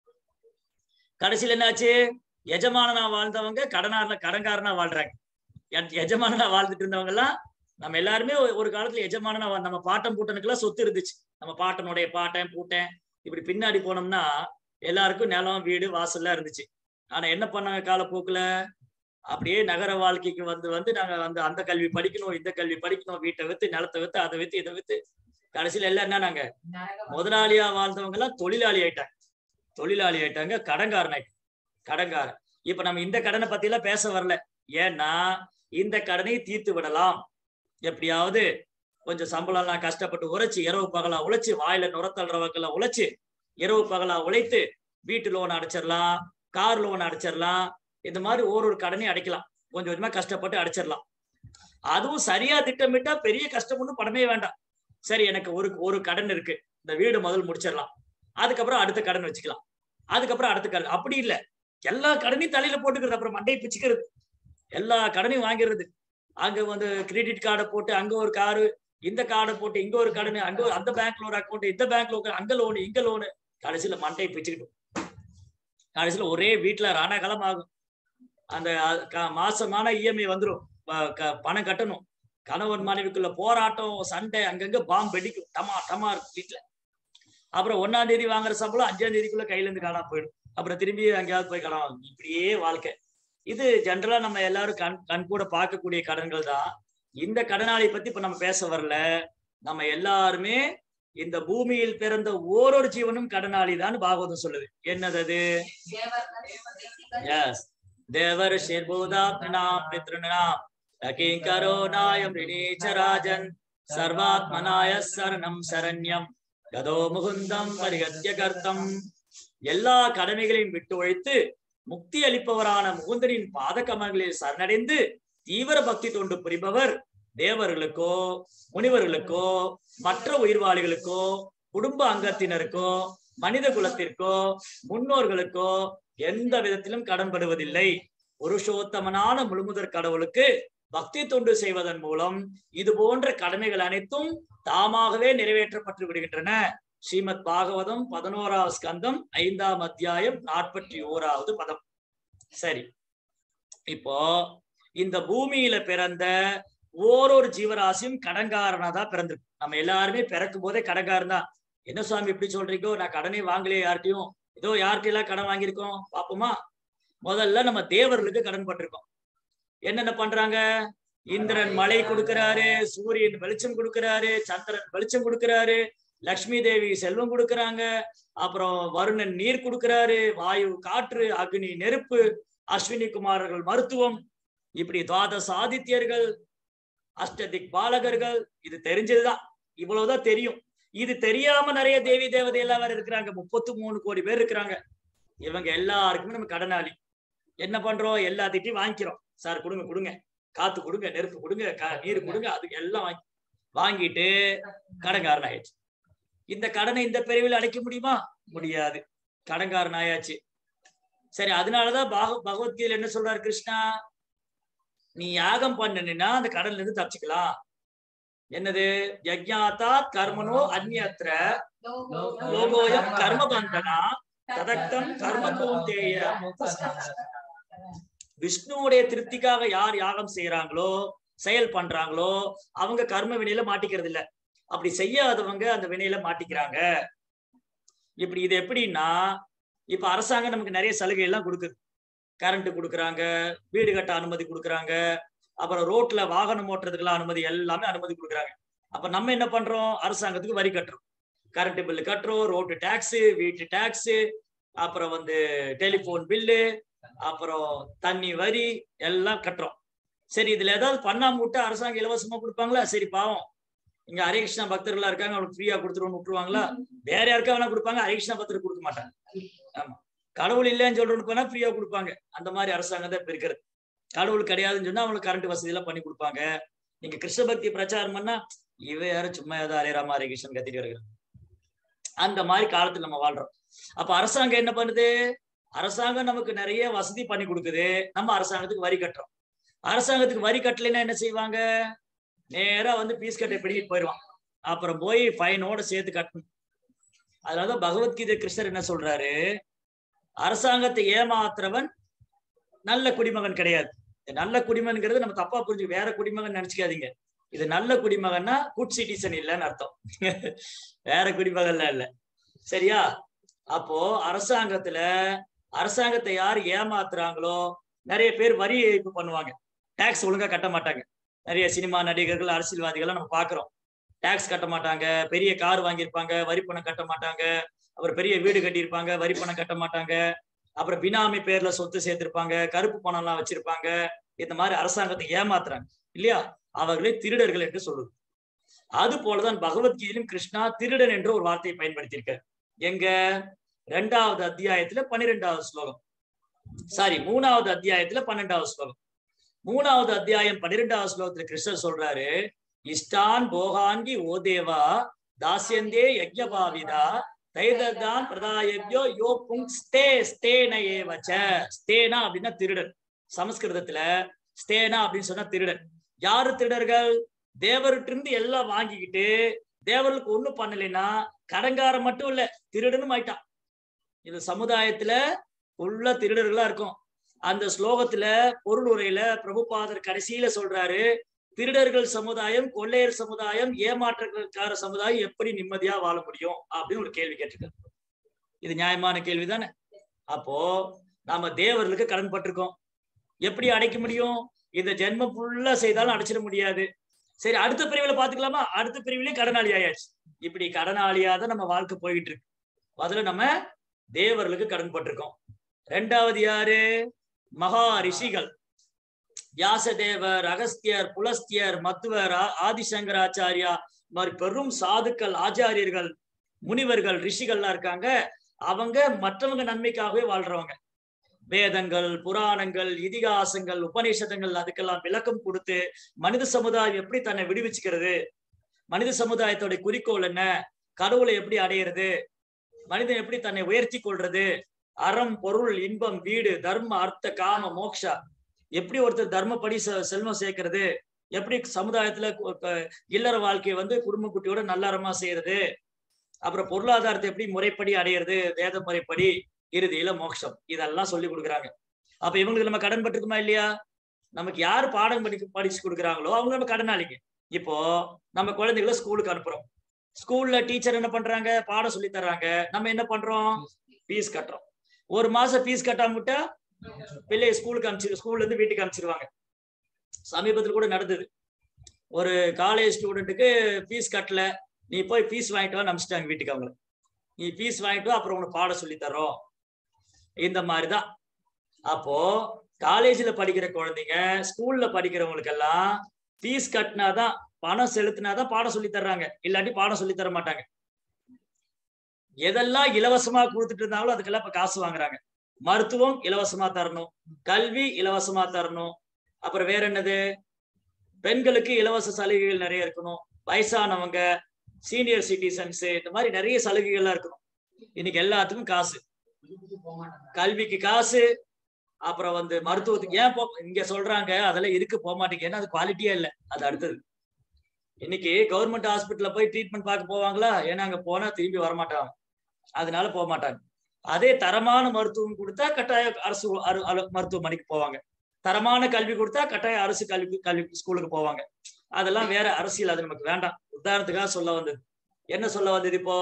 கடைசியில என்னாச்சு எஜமானனா வாழ்ந்தவங்க கடனார்ல கடன்காரனா வாழ்றாங்க எ- எஜமானனா வாழ்ந்துட்டு இருந்தவங்க எல்லாம் நம்ம எல்லாருமே ஒரு- ஒரு காலத்துல எஜமானனா வாழ்- நம்ம பாட்டம் பூட்டனுக்கெல்லாம் சொத்து இருந்துச்சு நம்ம பாட்டனுடைய பாட்டன் பூட்டன் இப்படி பின்னாடி போனோம்னா எல்லாருக்கும் நிலம் வீடு வாசல்லாம் இருந்துச்சு ஆனா என்ன பண்ணாங்க காலப்போக்குல அப்படியே நகர வாழ்க்கைக்கு வந்து வந்து நாங்க வந்து அந்த கல்வி படிக்கணும் இந்த கல்வி படிக்கணும் வீட்டை வித்து நிலத்தை வித்து அதை வித்து இதை வித்து கடைசியில எல்லாம் என்ன நாங்க முதலாளியா வாழ்ந்தவங்க எல்லாம் தொழிலாளி ஆயிட்டாங்க தொழிலாளி ஆயிட்டாங்க கடன்காரன் ஆயிட்டாங்க கடன்காரன் இப்ப நம்ம இந்த கடனை பத்தி எல்லாம் பேச வரல ஏன்னா இந்த கடனை தீர்த்து விடலாம் எப்படியாவது கொஞ்சம் சம்பளம் எல்லாம் கஷ்டப்பட்டு உழைச்சு இரவு பகலா உழைச்சு வாயில நுரத்தல்றவக்கெல்லாம் உழைச்சு இரவு பகலா உழைத்து வீட்டு லோன் அடைச்சிடலாம் கார் லோன் அடைச்சிடலாம் இந்த மாதிரி ஒரு ஒரு கடனையும் அடைக்கலாம் கொஞ்சம் கொஞ்சமா கஷ்டப்பட்டு அடைச்சிடலாம் அதுவும் சரியா திட்டமிட்டா பெரிய கஷ்டம் ஒன்றும் படமே வேண்டாம் சரி எனக்கு ஒரு ஒரு கடன் இருக்கு இந்த வீடு முதல் முடிச்சிடலாம் அதுக்கப்புறம் அடுத்த கடன் வச்சுக்கலாம் அதுக்கப்புறம் அடுத்த கடன் அப்படி இல்லை எல்லா கடனையும் தலையில போட்டுக்கிறது அப்புறம் மண்டையை பிச்சுக்கிறது எல்லா கடனையும் வாங்கிடுறது அங்க வந்து கிரெடிட் கார்டை போட்டு அங்க ஒரு காரு இந்த கார்டை போட்டு இங்க ஒரு கடன் அங்க ஒரு அந்த பேங்க்ல ஒரு அக்கௌண்ட் இந்த பேங்க்ல ஒரு அங்க லோனு இங்க லோனு கடைசியில மண்டையை பிச்சுக்கிட்டு கடைசியில ஒரே வீட்டுல ரணகலம் ஆகும் அந்த மாசமான இஎம்ஐ வந்துடும் பணம் கட்டணும் கணவன் மனைவிக்குள்ள போராட்டம் சண்டை அங்கங்க பாம்பு வெடிக்கும் டமா டமா இருக்கும் வீட்டுல அப்புறம் ஒன்னாம் தேதி வாங்குற சம்பளம் அஞ்சாம் தேதிக்குள்ள கையில இருந்து காணாம போயிடும் அப்புறம் திரும்பி அங்கேயாவது போய் கடன் வாங்கும் இப்படியே வாழ்க்கை இது ஜென்ரலா நம்ம எல்லாரும் கண் கண் கூட பார்க்கக்கூடிய கடன்கள் தான் இந்த கடனாளி பத்தி இப்ப நம்ம பேச வரல நம்ம எல்லாருமே இந்த பூமியில் பிறந்த ஓரொரு ஜீவனும் கடனாளி தான் பாகவதம் சொல்லுது என்னது அது எஸ் தேவர் ஷிர்பூதாத்மனாம் பித்ருணாம் அகிங்கரோ நாயம் ரிணீச்சராஜன் சர்வாத்மனாய சரணம் சரண்யம் கதோ முகுந்தம் பரிகத்திய கர்த்தம் எல்லா கடமைகளையும் விட்டு ஒழித்து முக்தி அளிப்பவரான முகுந்தனின் பாத கமல்களில் சரணடைந்து தீவிர பக்தி தொண்டு புரிபவர் தேவர்களுக்கோ முனிவர்களுக்கோ மற்ற உயிர்வாளிகளுக்கோ குடும்ப அங்கத்தினருக்கோ மனித குலத்திற்கோ முன்னோர்களுக்கோ எந்த விதத்திலும் கடன்படுவதில்லை புருஷோத்தமனான முழுமுதற் கடவுளுக்கு பக்தி தொண்டு செய்வதன் மூலம் இது போன்ற கடமைகள் அனைத்தும் தாமாகவே நிறைவேற்றப்பட்டு விடுகின்றன ஸ்ரீமத் பாகவதம் பதினோராவது ஸ்கந்தம் ஐந்தாம் அத்தியாயம் நாற்பத்தி ஓராவது பதம் சரி இப்போ இந்த பூமியில பிறந்த ஓரொரு ஜீவராசியும் கடன்காரனா தான் பிறந்திருக்கு நம்ம எல்லாருமே பிறக்கும் போதே கடன்காரன் தான் என்ன சுவாமி இப்படி சொல்றீங்கோ நான் கடனே வாங்கலையே யார்கிட்டயும் ஏதோ யார்கிட்டயெல்லாம் கடன் வாங்கியிருக்கோம் பாப்போமா முதல்ல நம்ம தேவர்களுக்கு கடன் பட்டிருக்கோம் என்னென்ன பண்றாங்க இந்திரன் மழை கொடுக்கிறாரு சூரியன் வெளிச்சம் கொடுக்கிறாரு சந்திரன் வெளிச்சம் கொடுக்கிறாரு லக்ஷ்மி தேவி செல்வம் கொடுக்கறாங்க அப்புறம் வருணன் நீர் கொடுக்கிறாரு வாயு காற்று அக்னி நெருப்பு அஸ்வினி குமாரர்கள் மருத்துவம் இப்படி துவாதச ஆதித்யர்கள் அஷ்டதிக் பாலகர்கள் இது தெரிஞ்சதுதான் இவ்வளவுதான் தெரியும் இது தெரியாம நிறைய தேவி தேவதை எல்லாம் வேற இருக்கிறாங்க முப்பத்தி மூணு கோடி பேர் இருக்கிறாங்க இவங்க எல்லாருக்குமே நம்ம கடனாளி என்ன பண்றோம் எல்லாத்திட்டையும் வாங்கிக்கிறோம் சார் கொடுங்க கொடுங்க காத்து கொடுங்க நெருப்பு கொடுங்க நீர் கொடுங்க அதுக்கு எல்லாம் வாங்கி வாங்கிட்டு கடன்காரன் ஆயிடுச்சு இந்த கடனை இந்த பிரிவில் அடைக்க முடியுமா முடியாது கடன்காரன் ஆயாச்சு சரி அதனாலதான் பாக பகவத்கீதையில என்ன சொல்றாரு கிருஷ்ணா நீ யாகம் பண்ணுனா அந்த கடன்ல இருந்து தப்பிச்சுக்கலாம் என்னது யஜ்ஞாத்தா கர்மனோ அந்நியத்திர லோகோயம் கர்ம பந்தனா ததக்தம் கர்ம கௌந்தேய விஷ்ணுவுடைய திருப்திக்காக யார் யாகம் செய்யறாங்களோ செயல் பண்றாங்களோ அவங்க கர்ம வினையில மாட்டிக்கிறது இல்ல அப்படி செய்யாதவங்க அந்த வினையில மாட்டிக்கிறாங்க இப்படி இது எப்படின்னா இப்ப அரசாங்கம் நமக்கு நிறைய சலுகை எல்லாம் கொடுக்குது கரண்ட் கொடுக்குறாங்க வீடு கட்ட அனுமதி கொடுக்குறாங்க அப்புறம் ரோட்ல வாகனம் ஓட்டுறதுக்கெல்லாம் அனுமதி எல்லாமே அனுமதி கொடுக்குறாங்க அப்ப நம்ம என்ன பண்றோம் அரசாங்கத்துக்கு வரி கட்டுறோம் கரண்ட் பில்லு கட்டுறோம் ரோட்டு டேக்ஸ் வீட்டு டேக்ஸ் அப்புறம் வந்து டெலிபோன் பில்லு அப்புறம் தண்ணி வரி எல்லாம் கட்டுறோம் சரி இதுல ஏதாவது பண்ணாம விட்டு அரசாங்கம் இலவசமா கொடுப்பாங்களா சரி பாவம் இங்க ஹரே கிருஷ்ணா பக்தர்களா இருக்காங்க அவங்களுக்கு ஃப்ரீயா கொடுத்துருவோம்னு விட்டுருவாங்களா வேற யாருக்கா வேணா கொடுப்பாங்க ஹரே கிருஷ்ணா பக்தர் கொடுக்க மாட்டாங்க ஆமா கடவுள் இல்லைன்னு சொல்றவனுக்கு வேணா ஃப்ரீயா கொடுப்பாங்க அந்த மாதிரி அரசாங்கம் தான் இப்ப இருக்கிறது கடவுள் கிடையாதுன்னு சொன்னா அவங்களுக்கு கரண்ட் வசதி எல்லாம் பண்ணி கொடுப்பாங்க நீங்க கிருஷ்ண பக்தி பிரச்சாரம் பண்ணா இவ யாரும் சும்மா ஏதோ ஹரே ராமா ஹரே கிருஷ்ணன் கத்திட்டு வருகிறாங்க அந்த மாதிரி காலத்துல நம்ம வாழ்றோம் அப்ப அரசாங்கம் என்ன பண்ணுது அரசாங்கம் நமக்கு நிறைய வசதி பண்ணி கொடுக்குது நம்ம அரசாங்கத்துக்கு வரி கட்டுறோம் அரசாங்கத்துக்கு வரி கட்டலைன்னா என்ன செய்வாங்க நேரா வந்து பீஸ் கட்டை பிடிக்கிட்டு போயிடுவான் அப்புறம் போய் ஃபைனோட சேர்த்து கட்டணும் அதனாலதான் பகவத்கீதை கிருஷ்ணர் என்ன சொல்றாரு அரசாங்கத்தை ஏமாத்துறவன் நல்ல குடிமகன் கிடையாது நல்ல குடிமகன்கிறது நம்ம தப்பா புரிஞ்சு வேற குடிமகன் நினைச்சுக்காதீங்க இது நல்ல குடிமகன்னா குட் சிட்டிசன் இல்லைன்னு அர்த்தம் வேற குடிமகன்லாம் இல்ல சரியா அப்போ அரசாங்கத்துல அரசாங்கத்தை யார் ஏமாத்துறாங்களோ நிறைய பேர் வரி ஏய்ப்பு பண்ணுவாங்க டாக்ஸ் ஒழுங்கா கட்ட மாட்டாங்க நிறைய சினிமா நடிகர்கள் அரசியல்வாதிகள் நம்ம பாக்குறோம் டாக்ஸ் கட்ட மாட்டாங்க பெரிய கார் வாங்கியிருப்பாங்க வரி பணம் கட்ட மாட்டாங்க அப்புறம் பெரிய வீடு கட்டியிருப்பாங்க வரி பணம் கட்ட மாட்டாங்க அப்புறம் பினாமி பேர்ல சொத்து சேர்த்திருப்பாங்க கருப்பு பணம் எல்லாம் வச்சிருப்பாங்க இந்த மாதிரி அரசாங்கத்தை ஏமாத்துறாங்க இல்லையா அவர்களே திருடர்கள் என்று சொல்லுது அது போலதான் பகவத்கீதையிலும் கிருஷ்ணா திருடன் என்ற ஒரு வார்த்தையை பயன்படுத்தியிருக்கார் எங்க ரெண்டாவது அத்தியாயத்துல பன்னிரெண்டாவது ஸ்லோகம் சாரி மூணாவது அத்தியாயத்துல பன்னெண்டாவது ஸ்லோகம் மூணாவது அத்தியாயம் பன்னிரெண்டாவது ஸ்லோகத்துல கிருஷ்ணர் சொல்றாரு இஷ்டான் போகாங்கி ஓ தேவா தாசியந்தே யஜ்யபாவிதா தைததான் பிரதாயப்யோ யோ புங் ஸ்தே ஸ்தேன ஏவச்ச ஸ்தேனா அப்படின்னா திருடன் சமஸ்கிருதத்துல ஸ்தேனா அப்படின்னு சொன்னா திருடன் யாரு திருடர்கள் தேவர்கிட்ட இருந்து எல்லாம் வாங்கிக்கிட்டு தேவர்களுக்கு ஒண்ணும் பண்ணலைன்னா கடங்காரம் மட்டும் இல்ல திருடனும் ஆயிட்டான் இந்த சமுதாயத்துல உள்ள திருடர்களா இருக்கும் அந்த ஸ்லோகத்துல பொருள் உரையில பிரபுபாதர் கடைசியில சொல்றாரு திருடர்கள் சமுதாயம் கொள்ளையர் சமுதாயம் ஏமாற்றக்கார சமுதாயம் எப்படி நிம்மதியா வாழ முடியும் அப்படின்னு ஒரு கேள்வி கேட்டிருக்காரு இது நியாயமான கேள்வி தானே அப்போ நாம தேவர்களுக்கு கடன் பட்டிருக்கோம் எப்படி அடைக்க முடியும் இந்த ஜென்மம் ஃபுல்லா செய்தாலும் அடைச்சிட முடியாது சரி அடுத்த பிரிவுல பாத்துக்கலாமா அடுத்த பிரிவுலயும் கடனாளி ஆயாச்சு இப்படி கடனாளியா தான் நம்ம வாழ்க்கை போயிட்டு இருக்கு அதுல நம்ம தேவர்களுக்கு கடன் பட்டிருக்கோம் ரெண்டாவது யாரு மகா ரிஷிகள் வியாசதேவர் அகஸ்தியர் புலஸ்தியர் மத்துவர் ஆதிசங்கராச்சாரியா மாதிரி பெரும் சாதுக்கள் ஆச்சாரியர்கள் முனிவர்கள் ரிஷிகள்லாம் இருக்காங்க அவங்க மற்றவங்க நன்மைக்காகவே வாழ்றவங்க வேதங்கள் புராணங்கள் இதிகாசங்கள் உபநிஷதங்கள் அதுக்கெல்லாம் விளக்கம் கொடுத்து மனித சமுதாயம் எப்படி தன்னை விடுவிச்சுக்கிறது மனித சமுதாயத்தோட குறிக்கோள் என்ன கடவுளை எப்படி அடையிறது மனிதன் எப்படி தன்னை உயர்த்தி கொள்றது அறம் பொருள் இன்பம் வீடு தர்ம அர்த்த காம மோக்ஷா எப்படி ஒருத்தர் தர்மப்படி செல்வம் சேர்க்கறது எப்படி சமுதாயத்துல இல்லற வாழ்க்கையை வந்து குடும்ப குட்டியோட நல்லறமா செய்யறது அப்புறம் பொருளாதாரத்தை எப்படி முறைப்படி அடையிறது வேத முறைப்படி இறுதியில மோட்சம் இதெல்லாம் சொல்லி கொடுக்குறாங்க அப்ப இவங்களுக்கு நம்ம கடன் பட்டிருக்குமா இல்லையா நமக்கு யார் பாடம் படிக்க படிச்சு கொடுக்குறாங்களோ அவங்க நம்ம கடனாளிங்க இப்போ நம்ம குழந்தைகளை ஸ்கூலுக்கு அனுப்புறோம் ஸ்கூல்ல டீச்சர் என்ன பண்றாங்க பாடம் சொல்லி தர்றாங்க நம்ம என்ன பண்றோம் ஃபீஸ் கட்டுறோம் ஒரு மாசம் ஃபீஸ் கட்டாம விட்டா பிள்ளைய ஸ்கூலுக்கு அனுப்பிச்சு ஸ்கூல்ல இருந்து வீட்டுக்கு அனுப்பிச்சிருவாங்க சமீபத்தில் கூட நடந்தது ஒரு காலேஜ் ஸ்டூடெண்ட்டுக்கு ஃபீஸ் கட்டல நீ போய் ஃபீஸ் வாங்கிட்டு வா அனுப்பிச்சிட்டாங்க வீட்டுக்கு அவங்கள நீ ஃபீஸ் வாங்கிட்டு வா அப்புறம் உனக்கு பாடம் சொல்லி தரோம் இந்த மாதிரிதான் அப்போ காலேஜ்ல படிக்கிற குழந்தைங்க ஸ்கூல்ல படிக்கிறவங்களுக்கு எல்லாம் ஃபீஸ் கட்டினாதான் பணம் செலுத்தினாதான் பாடம் சொல்லி தர்றாங்க இல்லாட்டி பாடம் சொல்லி தர மாட்டாங்க எதெல்லாம் இலவசமா கொடுத்துட்டு இருந்தாங்களோ அதுக்கெல்லாம் இப்ப காசு வாங்குறாங்க மருத்துவம் இலவசமா தரணும் கல்வி இலவசமா தரணும் அப்புறம் வேற என்னது பெண்களுக்கு இலவச சலுகைகள் நிறைய இருக்கணும் வயசானவங்க சீனியர் சிட்டிசன்ஸ் இந்த மாதிரி நிறைய சலுகைகள்லாம் இருக்கணும் இன்னைக்கு எல்லாத்துக்கும் காசு கல்விக்கு காசு அப்புறம் வந்து மருத்துவத்துக்கு ஏன் போ இங்க சொல்றாங்க அதெல்லாம் இருக்கு போக மாட்டேங்க ஏன்னா அது குவாலிட்டியா இல்லை அது அடுத்தது இன்னைக்கு கவர்மெண்ட் ஹாஸ்பிட்டல்ல போய் ட்ரீட்மெண்ட் பார்க்க போவாங்களா ஏன்னா அங்க போனா திரும்பி வரமாட்டாங்க அதனால போக மாட்டாங்க அதே தரமான மருத்துவம் கொடுத்தா கட்டாய அரசு மருத்துவமனைக்கு போவாங்க தரமான கல்வி கொடுத்தா கட்டாய அரசு கல்வி கல்வி ஸ்கூலுக்கு போவாங்க அதெல்லாம் வேற அரசியல் அது நமக்கு வேண்டாம் உதாரணத்துக்காக சொல்ல வந்தது என்ன சொல்ல வந்தது இப்போ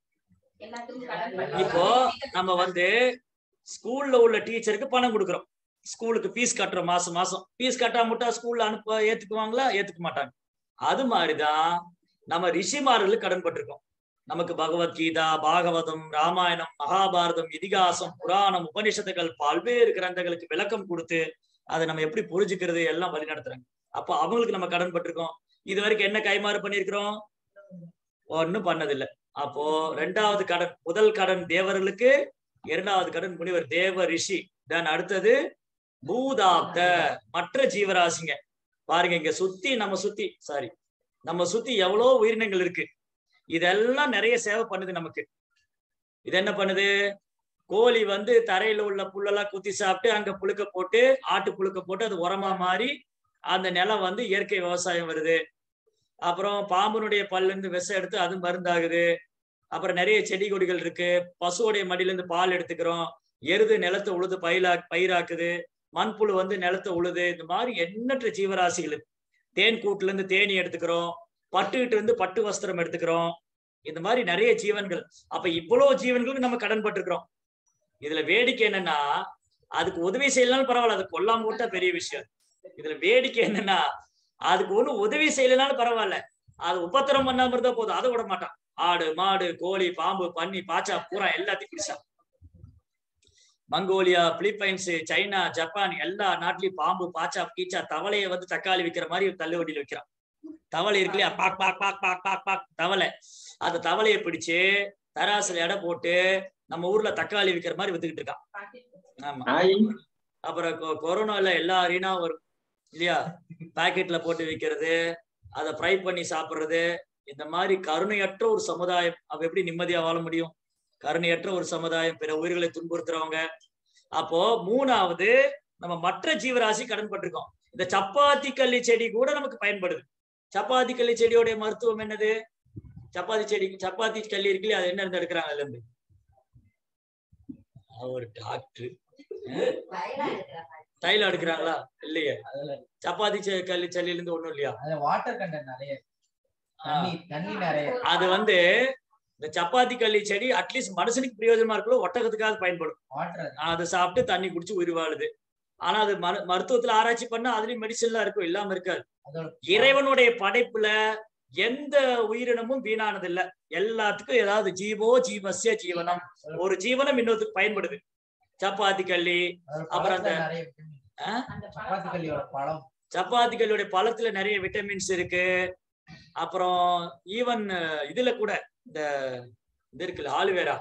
இப்போ நம்ம வந்து ஸ்கூல்ல உள்ள டீச்சருக்கு பணம் கொடுக்குறோம் ஸ்கூலுக்கு ஃபீஸ் கட்டுறோம் மாசம் மாசம் ஃபீஸ் கட்டாம விட்டா ஸ்கூல்ல அனுப்ப ஏத்துக்குவாங்களா ஏத்துக்க மாட்டாங்க அது மாதிரிதான் நம்ம ரிஷிமார்களுக்கு கடன் பட்டிருக்கோம் நமக்கு பகவத்கீதா பாகவதம் ராமாயணம் மகாபாரதம் இதிகாசம் புராணம் உபனிஷத்துகள் பல்வேறு கிரந்தங்களுக்கு விளக்கம் கொடுத்து அதை நம்ம எப்படி புரிஞ்சுக்கிறது எல்லாம் வழி நடத்துறாங்க அப்போ அவங்களுக்கு நம்ம கடன் பட்டிருக்கோம் இது வரைக்கும் என்ன கைமாறு பண்ணிருக்கிறோம் ஒன்னும் பண்ணதில்லை அப்போ ரெண்டாவது கடன் முதல் கடன் தேவர்களுக்கு இரண்டாவது கடன் முனிவர் தேவ ரிஷி தென் அடுத்தது பூதாப்த மற்ற ஜீவராசிங்க பாருங்க இங்க சுத்தி நம்ம சுத்தி சாரி நம்ம சுத்தி எவ்வளவு உயிரினங்கள் இருக்கு இதெல்லாம் நிறைய சேவை பண்ணுது நமக்கு இது என்ன பண்ணுது கோழி வந்து தரையில உள்ள புல்லெல்லாம் குத்தி சாப்பிட்டு அங்க புழுக்க போட்டு ஆட்டு புழுக்க போட்டு அது உரமா மாறி அந்த நிலம் வந்து இயற்கை விவசாயம் வருது அப்புறம் பாம்புனுடைய பல்லிருந்து விஷம் எடுத்து அது மருந்தாகுது அப்புறம் நிறைய செடி கொடிகள் இருக்கு பசுவோடைய மடியில இருந்து பால் எடுத்துக்கிறோம் எருது நிலத்தை உழுது பயிரா பயிராக்குது மண்புழு வந்து நிலத்தை உழுது இந்த மாதிரி எண்ணற்ற ஜீவராசிகள் தேன் கூட்டுல இருந்து தேனி எடுத்துக்கிறோம் பட்டுக்கிட்டு இருந்து பட்டு வஸ்திரம் எடுத்துக்கிறோம் இந்த மாதிரி நிறைய ஜீவன்கள் அப்ப இவ்வளவு ஜீவன்களுக்கு நம்ம கடன் பட்டிருக்கிறோம் இதுல வேடிக்கை என்னன்னா அதுக்கு உதவி செய்யலனாலும் பரவாயில்ல அது கொல்லாம விட்டா பெரிய விஷயம் இதுல வேடிக்கை என்னன்னா அதுக்கு ஒண்ணு உதவி செய்யலனாலும் பரவாயில்ல அது உபத்திரம் பண்ணாம இருந்தா போதும் அதை விட மாட்டான் ஆடு மாடு கோழி பாம்பு பன்னி பாச்சா பூரா எல்லாத்தையும் பிடிச்சா மங்கோலியா பிலிப்பைன்ஸ் சைனா ஜப்பான் எல்லா நாட்டிலயும் பாம்பு பாச்சா கீச்சா தவளையை வந்து தக்காளி விற்கிற மாதிரி தள்ளு வண்டியில் வைக்கிறான் தவளை இருக்கு இல்லையா பாக் பாக் பாக் பாக் பாக் பாக் தவளை அந்த தவளையை பிடிச்சு தராசுல எடை போட்டு நம்ம ஊர்ல தக்காளி விற்கிற மாதிரி வித்துக்கிட்டு இருக்கான் ஆமா அப்புறம் கொரோனால எல்லா அரீனா வரும் இல்லையா பாக்கெட்ல போட்டு விற்கிறது அதை ஃப்ரை பண்ணி சாப்பிடுறது இந்த மாதிரி கருணையற்ற ஒரு சமுதாயம் அவ எப்படி நிம்மதியா வாழ முடியும் கருணையற்ற ஒரு சமுதாயம் பிற உயிர்களை துன்புறுத்துறவங்க அப்போ மூணாவது நம்ம மற்ற ஜீவராசி கடன் பட்டிருக்கோம் இந்த சப்பாத்தி கள்ளி செடி கூட நமக்கு பயன்படுது சப்பாத்தி கள்ளி செடியோடைய மருத்துவம் என்னது சப்பாத்தி செடி சப்பாத்தி கல்லி இருக்குல்ல அது என்ன இருந்து எடுக்கிறாங்க அதுல இருந்து ஒரு டாக்டர் தைலம் எடுக்கிறாங்களா இல்லையே அதுல சப்பாத்தி செ- கல்லி செல்லில இருந்து ஒண்ணும் இல்லையா அதுல வாட்டர் கண்டென்ட் நிறைய இருக்கு. தண்ணி தண்ணி நிறைய அது வந்து இந்த சப்பாத்தி கள்ளி செடி அட்லீஸ்ட் மனுஷனுக்கு பிரயோஜனமா இருக்கோ ஒட்டகத்துக்காக பயன்படும் வாட்டர் அதை சாப்பிட்டு தண்ணி குடிச்சு உயிர் வாழுது ஆனா அது மரு மருத்துவத்துல ஆராய்ச்சி பண்ணா அதுலயும் மெடிசன்லாம் இருக்கும் இல்லாம இருக்காது அதோட இறைவனுடைய படைப்புல எந்த உயிரினமும் வீணானது இல்ல எல்லாத்துக்கும் ஏதாவது ஜீவோ ஜீவசிய ஜீவனம் ஒரு ஜீவனம் இன்னொருத்துக்கு பயன்படுது சப்பாத்தி கள்ளி அதோட அப்புறம் பழத்துல அந்த- நிறைய vitamin. ஆ? சப்பாத்தி கல்லியோட பழம் சப்பாத்திகளுடைய பழத்துல நிறைய விட்டமின்ஸ் இருக்கு அப்புறம் ஈவன் இதுல கூட இந்த இது இருக்குல்ல ஆலுவேரா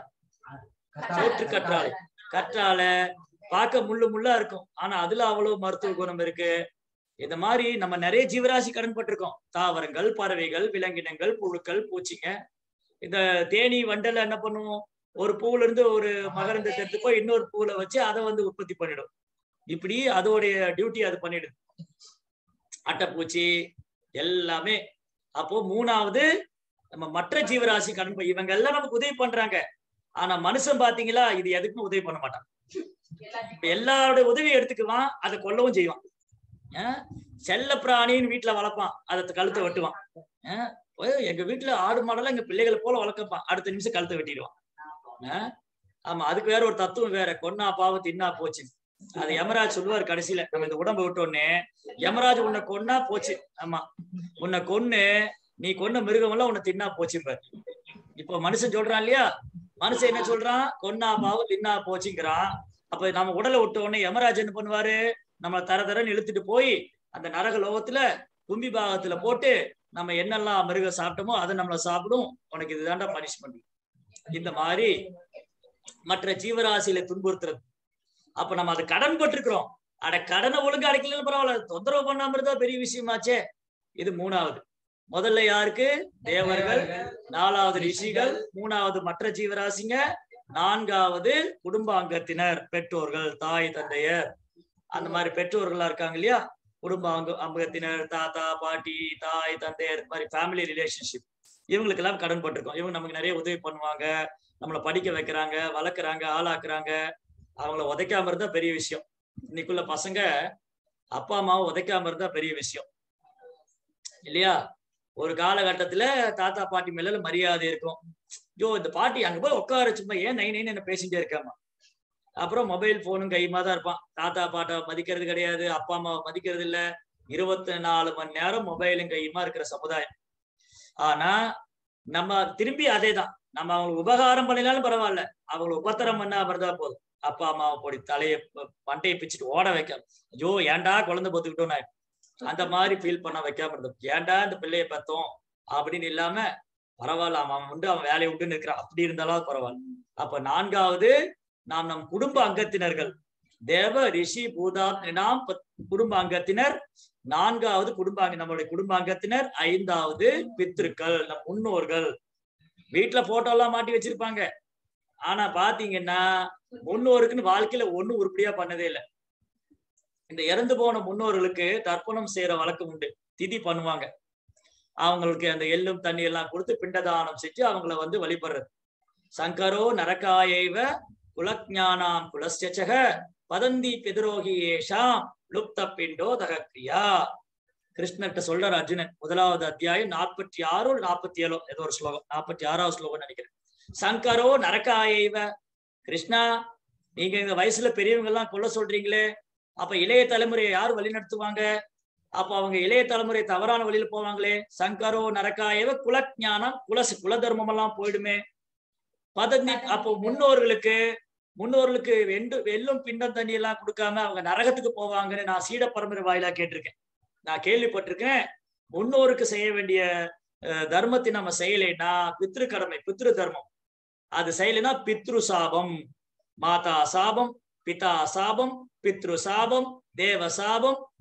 சோற்று கற்றாழை கற்றாழை பார்க்க முள்ளு முள்ளா இருக்கும் ஆனா அதுல அவ்வளவு மருத்துவ குணம் இருக்கு இந்த மாதிரி நம்ம நிறைய ஜீவராசி கடன் பட்டிருக்கோம் தாவரங்கள் பறவைகள் விலங்கினங்கள் புழுக்கள் பூச்சிங்க இந்த தேனி வண்டல என்ன பண்ணுவோம் ஒரு பூவுல இருந்து ஒரு மகரந்தத்தை எடுத்து போய் இன்னொரு பூவுல வச்சு அதை வந்து உற்பத்தி பண்ணிடும் இப்படி அதோடைய டியூட்டி அது பண்ணிடுது அட்டைப்பூச்சி எல்லாமே அப்போ மூணாவது நம்ம மற்ற ஜீவராசி கடன் ப- இவங்க எல்லாம் நமக்கு உதவி பண்றாங்க ஆனா மனுஷன் பாத்தீங்களா இது எதுக்கும் உதவி பண்ண மாட்டான் இப்ப எல்லாருடைய உதவி எடுத்துக்குவான் அதை கொல்லவும் செய்வான் ஆஹ் செல்ல பிராணின்னு வீட்டுல வளர்ப்பான் அதை கழுத்தை வெட்டுவான் ஆஹ் ஓ, எங்க வீட்டுல ஆடு மாடெல்லாம் எங்க பிள்ளைகளை போல வளர்க்கப்பான் அடுத்த நிமிஷம் கழுத்தை வெட்டிடுவான் ஆஹ் ஆமா அதுக்கு வேற ஒரு தத்துவம் வேற கொன்னா பாவ தின்னா போச்சு அது யமராஜ் சொல்லுவார் கடைசியில நம்ம இந்த உடம்பு விட்டோடனே யமராஜ் உன்னை கொன்னா போச்சு ஆமா உன்னை கொன்னு நீ கொன்ன மிருகம் எல்லாம் உன்னை தின்னா போச்சு இப்ப இப்போ மனுஷன் சொல்றான் இல்லையா மனுஷன் என்ன சொல்றான் கொன்னா பாவம் தின்னா போச்சுங்கிறான் அப்ப நம்ம உடலை விட்ட உடனே யமராஜ் என்ன பண்ணுவாரு நம்மள தர தரன்னு இழுத்துட்டு போய் அந்த நரக லோகத்துல கும்பி பாகத்துல போட்டு நம்ம என்னெல்லாம் மிருகம் சாப்பிட்டோமோ அதை நம்மள சாப்பிடும் உனக்கு இதுதான்டா பனிஷ்மெண்ட் இந்த மாதிரி மற்ற ஜீவராசியில துன்புறுத்துறது அப்ப நம்ம அதை கடன் பட்டிருக்கிறோம் அட கடனை ஒழுங்கா அடைக்கலன்னு பரவாயில்ல தொந்தரவு பண்ணாம இருந்தா பெரிய விஷயமாச்சே இது மூணாவது முதல்ல யாருக்கு தேவர்கள் நாலாவது ரிஷிகள் மூணாவது மற்ற ஜீவராசிங்க நான்காவது குடும்ப அங்கத்தினர் பெற்றோர்கள் தாய் தந்தையர் அந்த மாதிரி பெற்றோர்களா இருக்காங்க இல்லையா குடும்ப அங்க அங்கத்தினர் தாத்தா பாட்டி தாய் தந்தையர் இந்த மாதிரி ஃபேமிலி ரிலேஷன்ஷிப் இவங்களுக்கெல்லாம் கடன் பட்டிருக்கோம் இவங்க நமக்கு நிறைய உதவி பண்ணுவாங்க நம்மளை படிக்க வைக்கிறாங்க வளர்க்குறாங்க ஆளாக்குறாங்க அவங்கள உதைக்காம இருந்தா பெரிய விஷயம் இன்னைக்குள்ள பசங்க அப்பா அம்மாவை உதைக்காம இருந்தா பெரிய விஷயம் இல்லையா ஒரு காலகட்டத்துல தாத்தா பாட்டி மேல மரியாதை இருக்கும் ஐயோ இந்த பாட்டி அங்க போய் உட்கார சும்மா ஏன் நை நைன்னு என்ன பேசிட்டே இருக்காமா அப்புறம் மொபைல் போனும் கையுமா தான் இருப்பான் தாத்தா பாட்டா மதிக்கிறது கிடையாது அப்பா அம்மாவை மதிக்கிறது இல்ல இருபத்தி நாலு மணி நேரம் மொபைலும் கையுமா இருக்கிற சமுதாயம் ஆனா நம்ம திரும்பி அதே தான் நம்ம அவங்களுக்கு உபகாரம் பண்ணினாலும் பரவாயில்ல அவங்களை உபத்திரம் பண்ணா இருந்தா போதும் அப்பா அம்மாவை போடி தலையை ப- மண்டையை பிச்சுட்டு ஓட வைக்க ஐயோ ஏன்டா குழந்தை பொத்துக்கிட்டோம் அந்த மாதிரி ஃபீல் பண்ண வைக்காம இருந்தோம் ஏன்டா இந்த பிள்ளைய பார்த்தோம் அப்படின்னு இல்லாம பரவாயில்ல அவன் உண்டு அவன் வேலையை விட்டு நிற்கிறான் அப்படி இருந்தாலும் பரவாயில்ல அப்ப நான்காவது நாம் நம் குடும்ப அங்கத்தினர்கள் தேவ ரிஷி பூதாத் நாம் பத்- குடும்ப அங்கத்தினர் நான்காவது குடும்ப அங்க நம்மளுடைய குடும்ப அங்கத்தினர் ஐந்தாவது பித்ருக்கள் நம் முன்னோர்கள் வீட்டுல போட்டோ எல்லாம் மாட்டி வச்சிருப்பாங்க ஆனா பாத்தீங்கன்னா முன்னோருக்குன்னு வாழ்க்கையில ஒண்ணும் உருப்படியா பண்ணதே இல்லை இந்த இறந்து போன முன்னோர்களுக்கு தர்ப்பணம் செய்யற வழக்கம் உண்டு திதி பண்ணுவாங்க அவங்களுக்கு அந்த எள்ளும் தண்ணி எல்லாம் கொடுத்து பிண்டதானம் செஞ்சு அவங்கள வந்து வழிபடுறது சங்கரோ நரகாயைவ குலஜானாம் குலஸ்யச்சக பதந்தி பிதரோகி ஏஷாம் லுப்த பிண்டோ தகக்ரியா கிருஷ்ணர்கிட்ட சொல்றார் அர்ஜுனன் முதலாவது அத்தியாயம் நாற்பத்தி ஆறோ நாற்பத்தி ஏழோ ஏதோ ஒரு ஸ்லோகம் நாற்பத்தி ஆறாவது ஸ்லோகம் நினைக்கிறேன் சங்கரோ நரகாயைவ கிருஷ்ணா நீங்க இந்த வயசுல பெரியவங்க எல்லாம் கொல்ல சொல்றீங்களே அப்ப இளைய தலைமுறையை யார் வழி நடத்துவாங்க அப்ப அவங்க இளைய தலைமுறை தவறான வழியில போவாங்களே சங்கரோ நரகாயவ குலஞானம் குலசு குல தர்மம் எல்லாம் போயிடுமே பதந்தி அப்போ முன்னோர்களுக்கு முன்னோர்களுக்கு வெண்டு வெள்ளும் பிண்டம் தண்ணி எல்லாம் கொடுக்காம அவங்க நரகத்துக்கு போவாங்கன்னு நான் சீட பரம்பரை வாயிலா கேட்டிருக்கேன் நான் கேள்விப்பட்டிருக்கேன் முன்னோருக்கு செய்ய வேண்டிய அஹ், தர்மத்தை நம்ம செய்யலைன்னா பித்ரு கடமை பித்ரு தர்மம் அது செய்யலைன்னா பித்ரு சாபம் மாதா சாபம் பிதா சாபம் பித்ரு சாபம் தேவ சாபம்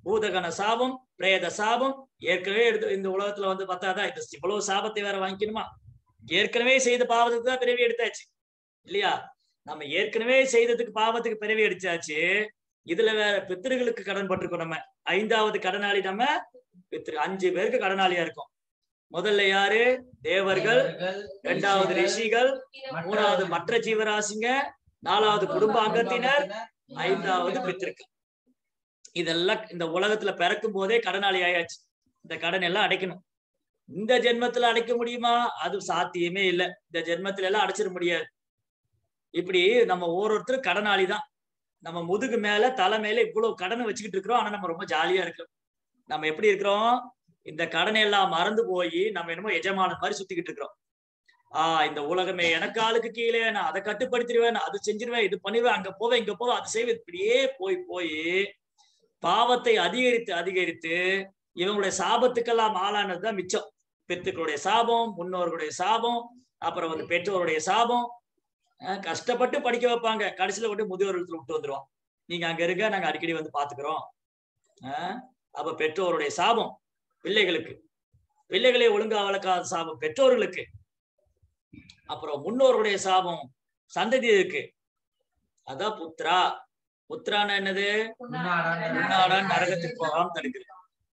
பூதகன சாபம் பிரேத சாபம் ஏற்கனவே எடுத்து இந்த உலகத்துல வந்து பார்த்தாதான் இது இவ்வளவு சாபத்தை வேற வாங்கிக்கணுமா ஏற்கனவே செய்த பாவத்துக்கு தான் பிறவி எடுத்தாச்சு இல்லையா நம்ம ஏற்கனவே செய்ததுக்கு பாவத்துக்கு பிறவி எடுத்தாச்சு இதுல வேற பித்திருகளுக்கு கடன் பட்டிருக்கோம் நம்ம ஐந்தாவது கடனாளி நம்ம பித்திரு அஞ்சு பேருக்கு கடனாளியா இருக்கோம் முதல்ல யாரு தேவர்கள் இரண்டாவது ரிஷிகள் மூணாவது மற்ற ஜீவராசிங்க நாலாவது குடும்ப அங்கத்தினர் ஐந்தாவது பித்திருக்கள் இதெல்லாம் இந்த உலகத்துல பிறக்கும் போதே கடனாளி ஆயாச்சு இந்த கடன் எல்லாம் அடைக்கணும் இந்த ஜென்மத்துல அடைக்க முடியுமா அது சாத்தியமே இல்லை இந்த ஜென்மத்துல எல்லாம் அடைச்சிட முடியாது இப்படி நம்ம ஒவ்வொருத்தரும் கடனாளி தான் நம்ம முதுகு மேல தலை மேல இவ்வளவு கடனை வச்சுக்கிட்டு இருக்கிறோம் ஆனா நம்ம ரொம்ப ஜாலியா இருக்கிறோம் நம்ம எப்படி இருக்கிறோம் இந்த கடனை எல்லாம் மறந்து போய் நம்ம என்னமோ எஜமானன் மாதிரி சுத்திக்கிட்டு இருக்கிறோம் ஆஹ் இந்த உலகமே எனக்கு ஆளுக்கு கீழே நான் அதை கட்டுப்படுத்திடுவேன் நான் அது செஞ்சிருவேன் இது பண்ணிடுவேன் அங்க போவேன் இங்க போவேன் அது செய்வேன் இப்படியே போய் போய் பாவத்தை அதிகரித்து அதிகரித்து இவங்களுடைய சாபத்துக்கெல்லாம் ஆளானதுதான் மிச்சம் பித்துக்களுடைய சாபம் முன்னோர்களுடைய சாபம் அப்புறம் வந்து பெற்றோருடைய சாபம் அஹ் கஷ்டப்பட்டு படிக்க வைப்பாங்க கடைசியில கொண்டு முதியோர் இல்லத்துல விட்டு வந்துருவோம் நீங்க அங்க இருக்க நாங்க அடிக்கடி வந்து பாத்துக்கிறோம் ஆஹ் அப்ப பெற்றோருடைய சாபம் பிள்ளைகளுக்கு பிள்ளைகளை ஒழுங்கா வளர்க்காத சாபம் பெற்றோர்களுக்கு அப்புறம் முன்னோருடைய சாபம் சந்ததியருக்கு அதான் புத்ரா புத்ரான என்னது முன்னாடான் நரகத்துக்கு போகாம தடுக்குது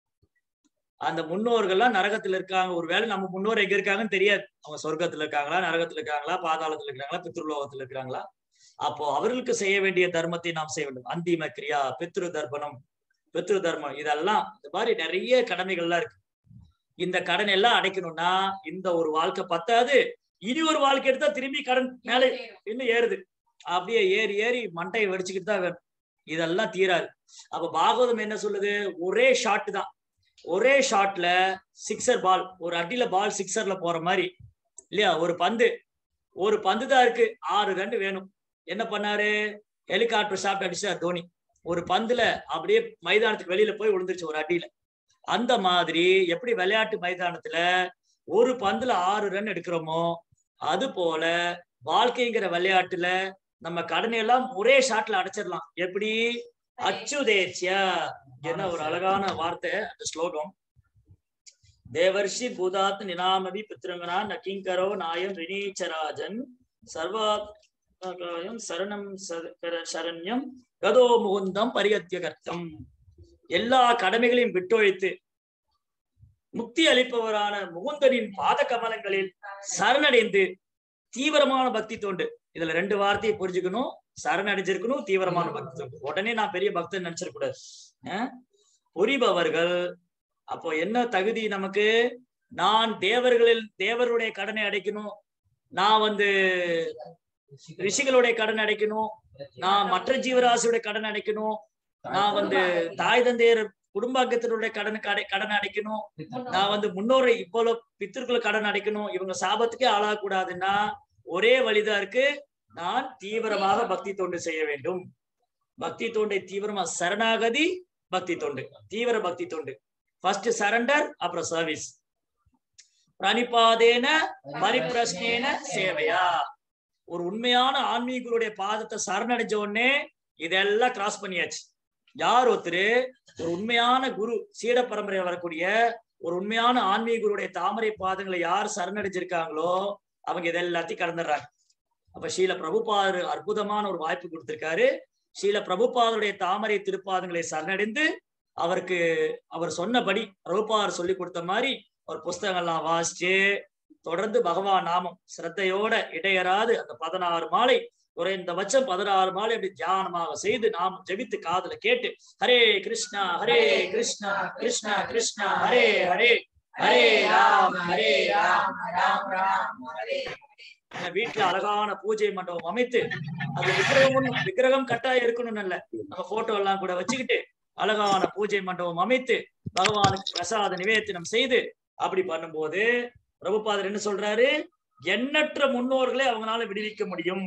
அந்த முன்னோர்கள்லாம் நரகத்துல இருக்காங்க ஒருவேளை நம்ம முன்னோர் எங்க இருக்காங்கன்னு தெரியாது அவங்க சொர்க்கத்துல இருக்காங்களா நரகத்துல இருக்காங்களா பாதாளத்துல இருக்காங்களா பித்ருலோகத்துல இருக்காங்களா அப்போ அவர்களுக்கு செய்ய வேண்டிய தர்மத்தை நாம் செய்ய வேண்டும் அந்திம கிரியா பித்ரு தர்ப்பணம் பித்ரு தர்மம் இதெல்லாம் இந்த மாதிரி நிறைய கடமைகள்லாம் இருக்கு இந்த கடன் எல்லாம் அடைக்கணும்னா இந்த ஒரு வாழ்க்கை பத்தாது இனி ஒரு வாழ்க்கை எடுத்தா திரும்பி கடன் மேலே இன்னும் ஏறுது அப்படியே ஏறி ஏறி மண்டையை வெடிச்சுக்கிட்டு தான் வேணும் இதெல்லாம் தீராது அப்ப பாகவதம் என்ன சொல்லுது ஒரே ஷாட் தான் ஒரே ஷாட்ல சிக்ஸர் பால் ஒரு அடியில பால் சிக்ஸர்ல போற மாதிரி இல்லையா ஒரு பந்து ஒரு பந்து தான் இருக்கு ஆறு ரன் வேணும் என்ன பண்ணாரு ஹெலிகாப்டர் ஷாட் அடிச்சார் தோனி ஒரு பந்துல அப்படியே மைதானத்துக்கு வெளியில போய் விழுந்துருச்சு ஒரு அடியில அந்த மாதிரி எப்படி விளையாட்டு மைதானத்துல ஒரு பந்துல ஆறு ரன் எடுக்கிறோமோ அது போல வாழ்க்கைங்கிற விளையாட்டுல நம்ம கடனை எல்லாம் ஒரே ஷாட்ல அடைச்சிடலாம் எப்படி அச்சுதேச்சியா என்ன ஒரு அழகான வார்த்தை அந்த ஸ்லோகம் தேவர்ஷி பூதாத் நினாமபி பித்ருங்கனா நகிங்கரோ நாயம் ரிணீச்சராஜன் சர்வாத்மகாயம் சரணம் சர- சரண்யம் கதோ முகுந்தம் பரியத்தியகர்த்தம் எல்லா கடமைகளையும் விட்டொழித்து முக்தி அளிப்பவரான முகுந்தனின் பாத கமலங்களில் சரணடைந்து தீவிரமான பக்தி தொண்டு இதுல ரெண்டு வார்த்தையை புரிஞ்சுக்கணும் சரணடைஞ்சிருக்கணும் தீவிரமான பக்தி தொண்டு உடனே நான் பெரிய பக்தன் நினைச்சிடக்கூடாது அஹ் புரிபவர்கள் அப்போ என்ன தகுதி நமக்கு நான் தேவர்களில் தேவருடைய கடனை அடைக்கணும் நான் வந்து ரிஷிகளுடைய கடன் அடைக்கணும் நான் மற்ற ஜீவராசியுடைய கடன் அடைக்கணும் நான் வந்து தாய் தந்தையர் குடும்பாங்கத்தினுடைய கடனுக்கு அடை கடன் அடைக்கணும் நான் வந்து முன்னோரை இப்போல பித்திருக்குள்ள கடன் அடைக்கணும் இவங்க சாபத்துக்கே ஆளாகக்கூடாதுன்னா ஒரே வழிதான் இருக்கு நான் தீவிரமாக பக்தி தொண்டு செய்ய வேண்டும் பக்தி தொண்டை தீவிரமா சரணாகதி பக்தி தொண்டு தீவிர பக்தி தொண்டு ஃபர்ஸ்ட் சரண்டர் அப்புறம் சர்வீஸ் பிரணிபாதேன பரிப்பிரஷ்னேன சேவையா ஒரு உண்மையான ஆன்மீகருடைய பாதத்தை சரணடைஞ்ச உடனே இதெல்லாம் கிராஸ் பண்ணியாச்சு யார் ஒருத்தர் ஒரு உண்மையான குரு சீட பரம்பரை வரக்கூடிய ஒரு உண்மையான ஆன்மீகருடைய தாமரை பாதங்களை யார் சரணடைஞ்சிருக்காங்களோ அவங்க இதை எல்லாத்தையும் கடந்துடுறாங்க அப்ப ஸ்ரீல பிரபுபாதர் அற்புதமான ஒரு வாய்ப்பு கொடுத்திருக்காரு ஸ்ரீல பிரபுபாதருடைய தாமரை திருப்பாதங்களை சரணடைந்து அவருக்கு அவர் சொன்னபடி பிரபுபாதர் சொல்லி கொடுத்த மாதிரி ஒரு புஸ்தகங்கள்லாம் வாசிச்சு தொடர்ந்து பகவான் நாமம் சிரத்தையோட இடையறாது அந்த பதினாறு மாலை குறைந்தபட்சம் பதினாறு மாலை அப்படி தியானமாக செய்து நாம் ஜெபித்து காதுல கேட்டு ஹரே கிருஷ்ணா ஹரே கிருஷ்ணா கிருஷ்ணா கிருஷ்ணா ஹரே ஹரே ஹரே ராம் ஹரே ராம் ராம் ராம் நம்ம வீட்டுல அழகான பூஜை மண்டபம் அமைத்து அது விக்கிரகம் ஒண்ணும் விக்கிரகம் கட்டாயம் இருக்கணும்னு இல்ல நம்ம போட்டோ எல்லாம் கூட வச்சுக்கிட்டு அழகான பூஜை மண்டபம் அமைத்து பகவானுக்கு பிரசாத நிவேதனம் செய்து அப்படி பண்ணும்போது பிரபுபாதர் என்ன சொல்றாரு எண்ணற்ற முன்னோர்களை அவங்களால விடுவிக்க முடியும்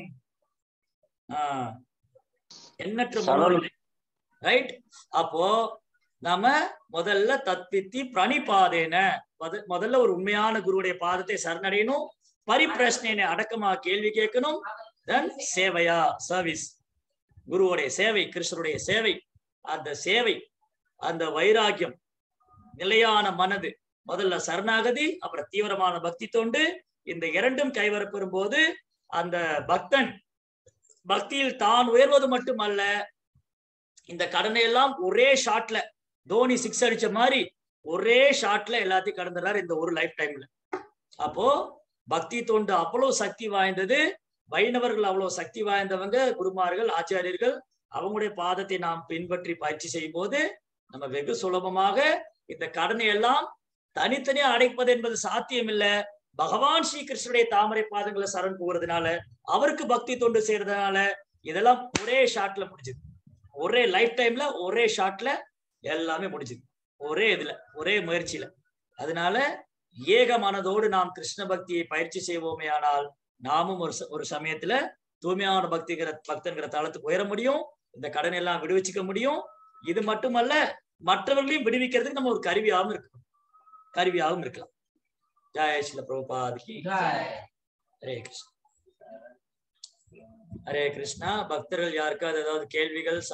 ஆஹ் எண்ணற்ற முன்னோர்களை ரைட் அப்போ நாம முதல்ல தத்வித்தி பிரணிபாதேன முத- முதல்ல ஒரு உண்மையான குருவுடைய பாதத்தை சரணடையணும் பரிப்பிரஷ்னேன அடக்கமா கேள்வி கேட்கணும் தென் சேவையா சர்வீஸ் குருவுடைய சேவை கிருஷ்ணருடைய சேவை அந்த சேவை அந்த வைராகியம் நிலையான மனது முதல்ல சரணாகதி அப்புறம் தீவிரமான பக்தி தொண்டு இந்த இரண்டும் கைவரப்பெறும் போது அந்த பக்தன் பக்தியில் தான் உயர்வது மட்டுமல்ல இந்த கடனை எல்லாம் ஒரே ஷாட்ல தோனி சிக்ஸ் அடிச்ச மாதிரி ஒரே ஷாட்ல எல்லாத்தையும் கடந்துறாரு இந்த ஒரு லைஃப் டைம்ல அப்போ பக்தி தொண்டு அவ்வளவு சக்தி வாய்ந்தது வைணவர்கள் அவ்வளவு சக்தி வாய்ந்தவங்க குருமார்கள் ஆச்சாரியர்கள் அவங்களுடைய பாதத்தை நாம் பின்பற்றி பயிற்சி செய்யும் போது நம்ம வெகு சுலபமாக இந்த கடனை எல்லாம் தனித்தனியா அடைப்பது என்பது சாத்தியம் இல்ல பகவான் ஸ்ரீகிருஷ்ணனுடைய தாமரை பாதங்களை சரண் போகிறதுனால அவருக்கு பக்தி தொண்டு செய்யறதுனால இதெல்லாம் ஒரே ஷாட்ல முடிஞ்சுது ஒரே லைஃப் டைம்ல ஒரே ஷாட்ல எல்லாமே முடிஞ்சுது ஒரே இதுல ஒரே முயற்சியில அதனால ஏக மனதோடு நாம் கிருஷ்ண பக்தியை பயிற்சி செய்வோமே ஆனால் நாமும் ஒரு ச- ஒரு சமயத்துல தூய்மையான பக்திங்கிற பக்தங்கிற தளத்துக்கு உயர முடியும் இந்த கடனை எல்லாம் விடுவிச்சுக்க முடியும் இது மட்டுமல்ல மற்றவர்களையும் விடுவிக்கிறதுக்கு நம்ம ஒரு கருவியாகவும் இருக்கணும் கருவியாகவும் இருக்கலாம் ஜெய ஸ்ரீல பிரபுபாதிக்கு ஜெய். ஹரே கிருஷ்ணா ஹரே கிருஷ்ணா பக்தர்கள் யாருக்காவது ஏதாவது கேள்விகள்